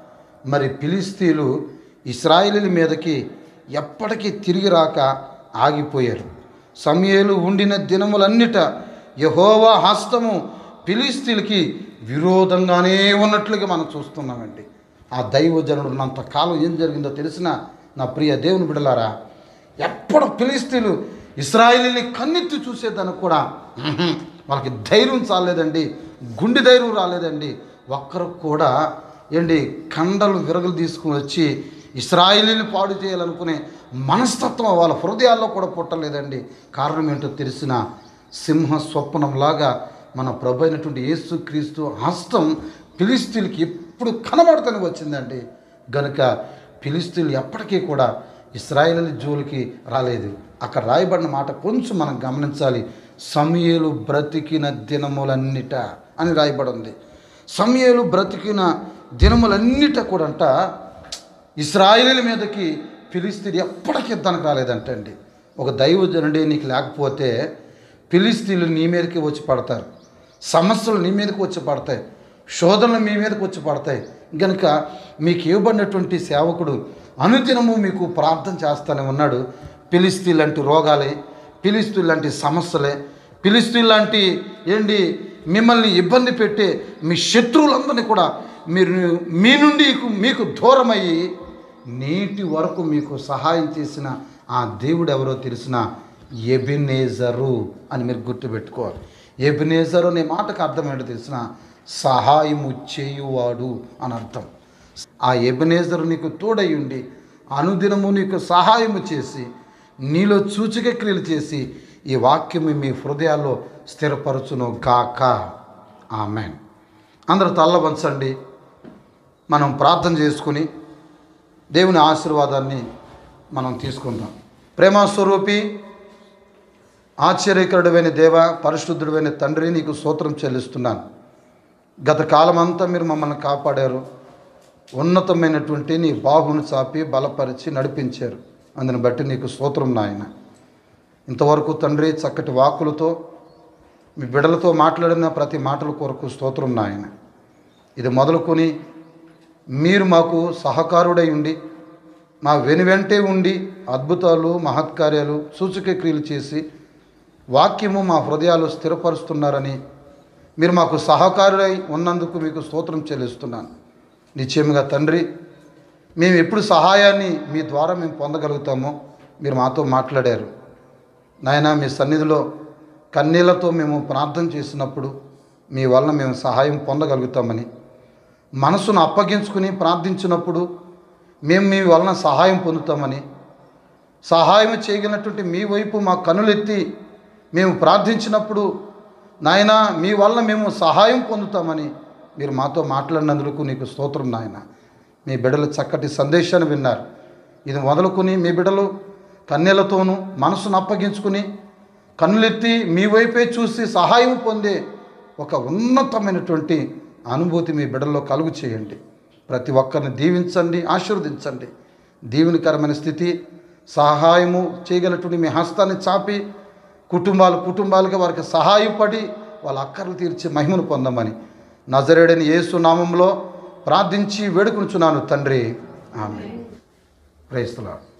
మరి ఫిలిస్తీన్లు ఇస్రాయేలీల మీదకి ఎప్పటికీ తిరిగి రాక ఆగిపోయారు సమయలు ఉండిన దినములన్నిట యహోవా హస్తము ఫిలిస్తీన్లకి విరోధంగానే ఉన్నట్లుగా మనం చూస్తున్నామండి ఆ దైవజనుడు ఉన్నంత కాలం ఏం జరిగిందో తెలిసిన నా ప్రియ దేవుని బిడలారా ఎప్పుడు ఫిలిస్తీన్లు ఇస్రాయేలీని కన్నెత్తి చూసేదానికి కూడా ఉహుం, వాళ్ళకి ధైర్యం చాలేదండి గుండె ధైర్యం రాలేదండి ఒక్కరు కూడా ఏంటి కండలు విరగలు తీసుకుని వచ్చి ఇస్రాయేలీని పాడు చేయాలనుకునే మనస్తత్వం వాళ్ళ హృదయాల్లో కూడా పుట్టలేదండి కారణం ఏంటో తెలిసిన సింహ స్వప్నంలాగా మన ప్రభు అయినటువంటి యేసుక్రీస్తు హస్తం ఫిలిస్తీన్కి ఎప్పుడు కనబడుతూనే వచ్చిందండి గనుక ఫిలిస్తీన్లు ఎప్పటికీ కూడా ఇస్రాయేల్ జోలికి రాలేదు అక్కడ రాయబడిన మాట కొంచెం మనం గమనించాలి సమయలు బ్రతికిన దినములన్నిట అని రాయబడి ఉంది సమయలు బ్రతికిన దినములన్నిట కూడా అంట ఇస్రాయేలీల మీదకి ఫిలిస్తీన్ ఎప్పటికీ యుద్ధానికి రాలేదంటండి ఒక దైవజనుడే నీకు లేకపోతే ఫిలిస్తీన్లు నీ మీదకి వచ్చి పడతారు సమస్యలు నీ మీదకి వచ్చి పడతాయి శోధనలు మీ మీదకి వచ్చి పడతాయి కనుక మీకు ఇవ్వబడినటువంటి సేవకుడు అనుదినము మీకు ప్రార్థన చేస్తూనే ఉన్నాడు ఫిలిస్తీన్ లాంటి రోగాలే ఫిలిస్తీన్ లాంటి సమస్యలే ఫిలిస్తీన్ లాంటి ఏంటి మిమ్మల్ని ఇబ్బంది పెట్టే మీ శత్రువులందరినీ కూడా మీరు మీ నుండి మీకు దూరమయ్యి నేటి వరకు మీకు సహాయం చేసిన ఆ దేవుడు ఎవరో తెలిసిన ఎబినేజరు అని మీరు గుర్తుపెట్టుకోవాలి ఎబినేజరు అనే మాటకు అర్థం ఏంటో తెలిసిన సహాయము చేయువాడు అని అర్థం ఆ ఎబినేజరు నీకు తోడై ఉండి అనుదినము నీకు సహాయము చేసి నీలో సూచిక క్రియలు చేసి ఈ వాక్యము మీ హృదయాల్లో స్థిరపరచును గాక ఆమెన్ అందరూ తల్ల వంచండి మనం ప్రార్థన చేసుకుని దేవుని ఆశీర్వాదాన్ని మనం తీసుకుందాం ప్రేమస్వరూపి ఆశ్చర్యకరుడమైన దేవ పరిశుద్ధుడైన తండ్రి నీకు స్తోత్రం చెల్లిస్తున్నాను గత కాలమంతా మీరు మమ్మల్ని కాపాడారు ఉన్నతమైనటువంటి నీ బాహును చాపి బలపరిచి నడిపించారు అందుని బట్టి నీకు స్తోత్రం నాయన ఇంతవరకు తండ్రి చక్కటి వాక్కులతో మీ బిడలతో మాట్లాడిన ప్రతి మాటల కొరకు స్తోత్రం నాయన ఇది మొదలుకొని మీరు మాకు సహకారుడై ఉండి మా వెనువెంటే ఉండి అద్భుతాలు మహత్కార్యాలు సూచక క్రియలు చేసి వాక్యము మా హృదయాలు స్థిరపరుస్తున్నారని మీరు మాకు సహకారుడై ఉన్నందుకు మీకు స్తోత్రం చెల్లిస్తున్నాను నిశ్చయముగా తండ్రి మేము ఎప్పుడు సహాయాన్ని మీ ద్వారా మేము పొందగలుగుతామో మీరు మాతో మాట్లాడారు నాయన మీ సన్నిధిలో కన్నీళ్లతో మేము ప్రార్థన చేసినప్పుడు మీ వలన మేము సహాయం పొందగలుగుతామని మనసును అప్పగించుకుని ప్రార్థించినప్పుడు మేము మీ వలన సహాయం పొందుతామని సహాయం చేయగలిగినటువంటి మీ వైపు మా కనులెత్తి మేము ప్రార్థించినప్పుడు నాయన మీ వలన మేము సహాయం పొందుతామని మీరు మాతో మాట్లాడినందుకు నీకు స్తోత్రం నాయన మీ బిడ్డలు చక్కటి సందేశాన్ని విన్నారు ఇది మొదలుకొని మీ బిడ్డలు కన్నెలతోనూ మనసును అప్పగించుకుని కన్నులెత్తి మీ వైపే చూసి సహాయం పొందే ఒక ఉన్నతమైనటువంటి అనుభూతి మీ బిడ్డల్లో కలుగు చేయండి ప్రతి ఒక్కరిని దీవించండి ఆశీర్వదించండి దీవెనకరమైన స్థితి సహాయము చేయగలటువంటి మీ హస్తాన్ని చాపి కుటుంబాలు కుటుంబాలుగా వారికి సహాయపడి వాళ్ళ అక్కర్లు తీర్చి మహిమను పొందమని నజరేడని యేసు నామంలో ప్రార్థించి వేడుకొనుచున్నాను తండ్రి ఆమె ప్రైస్తలా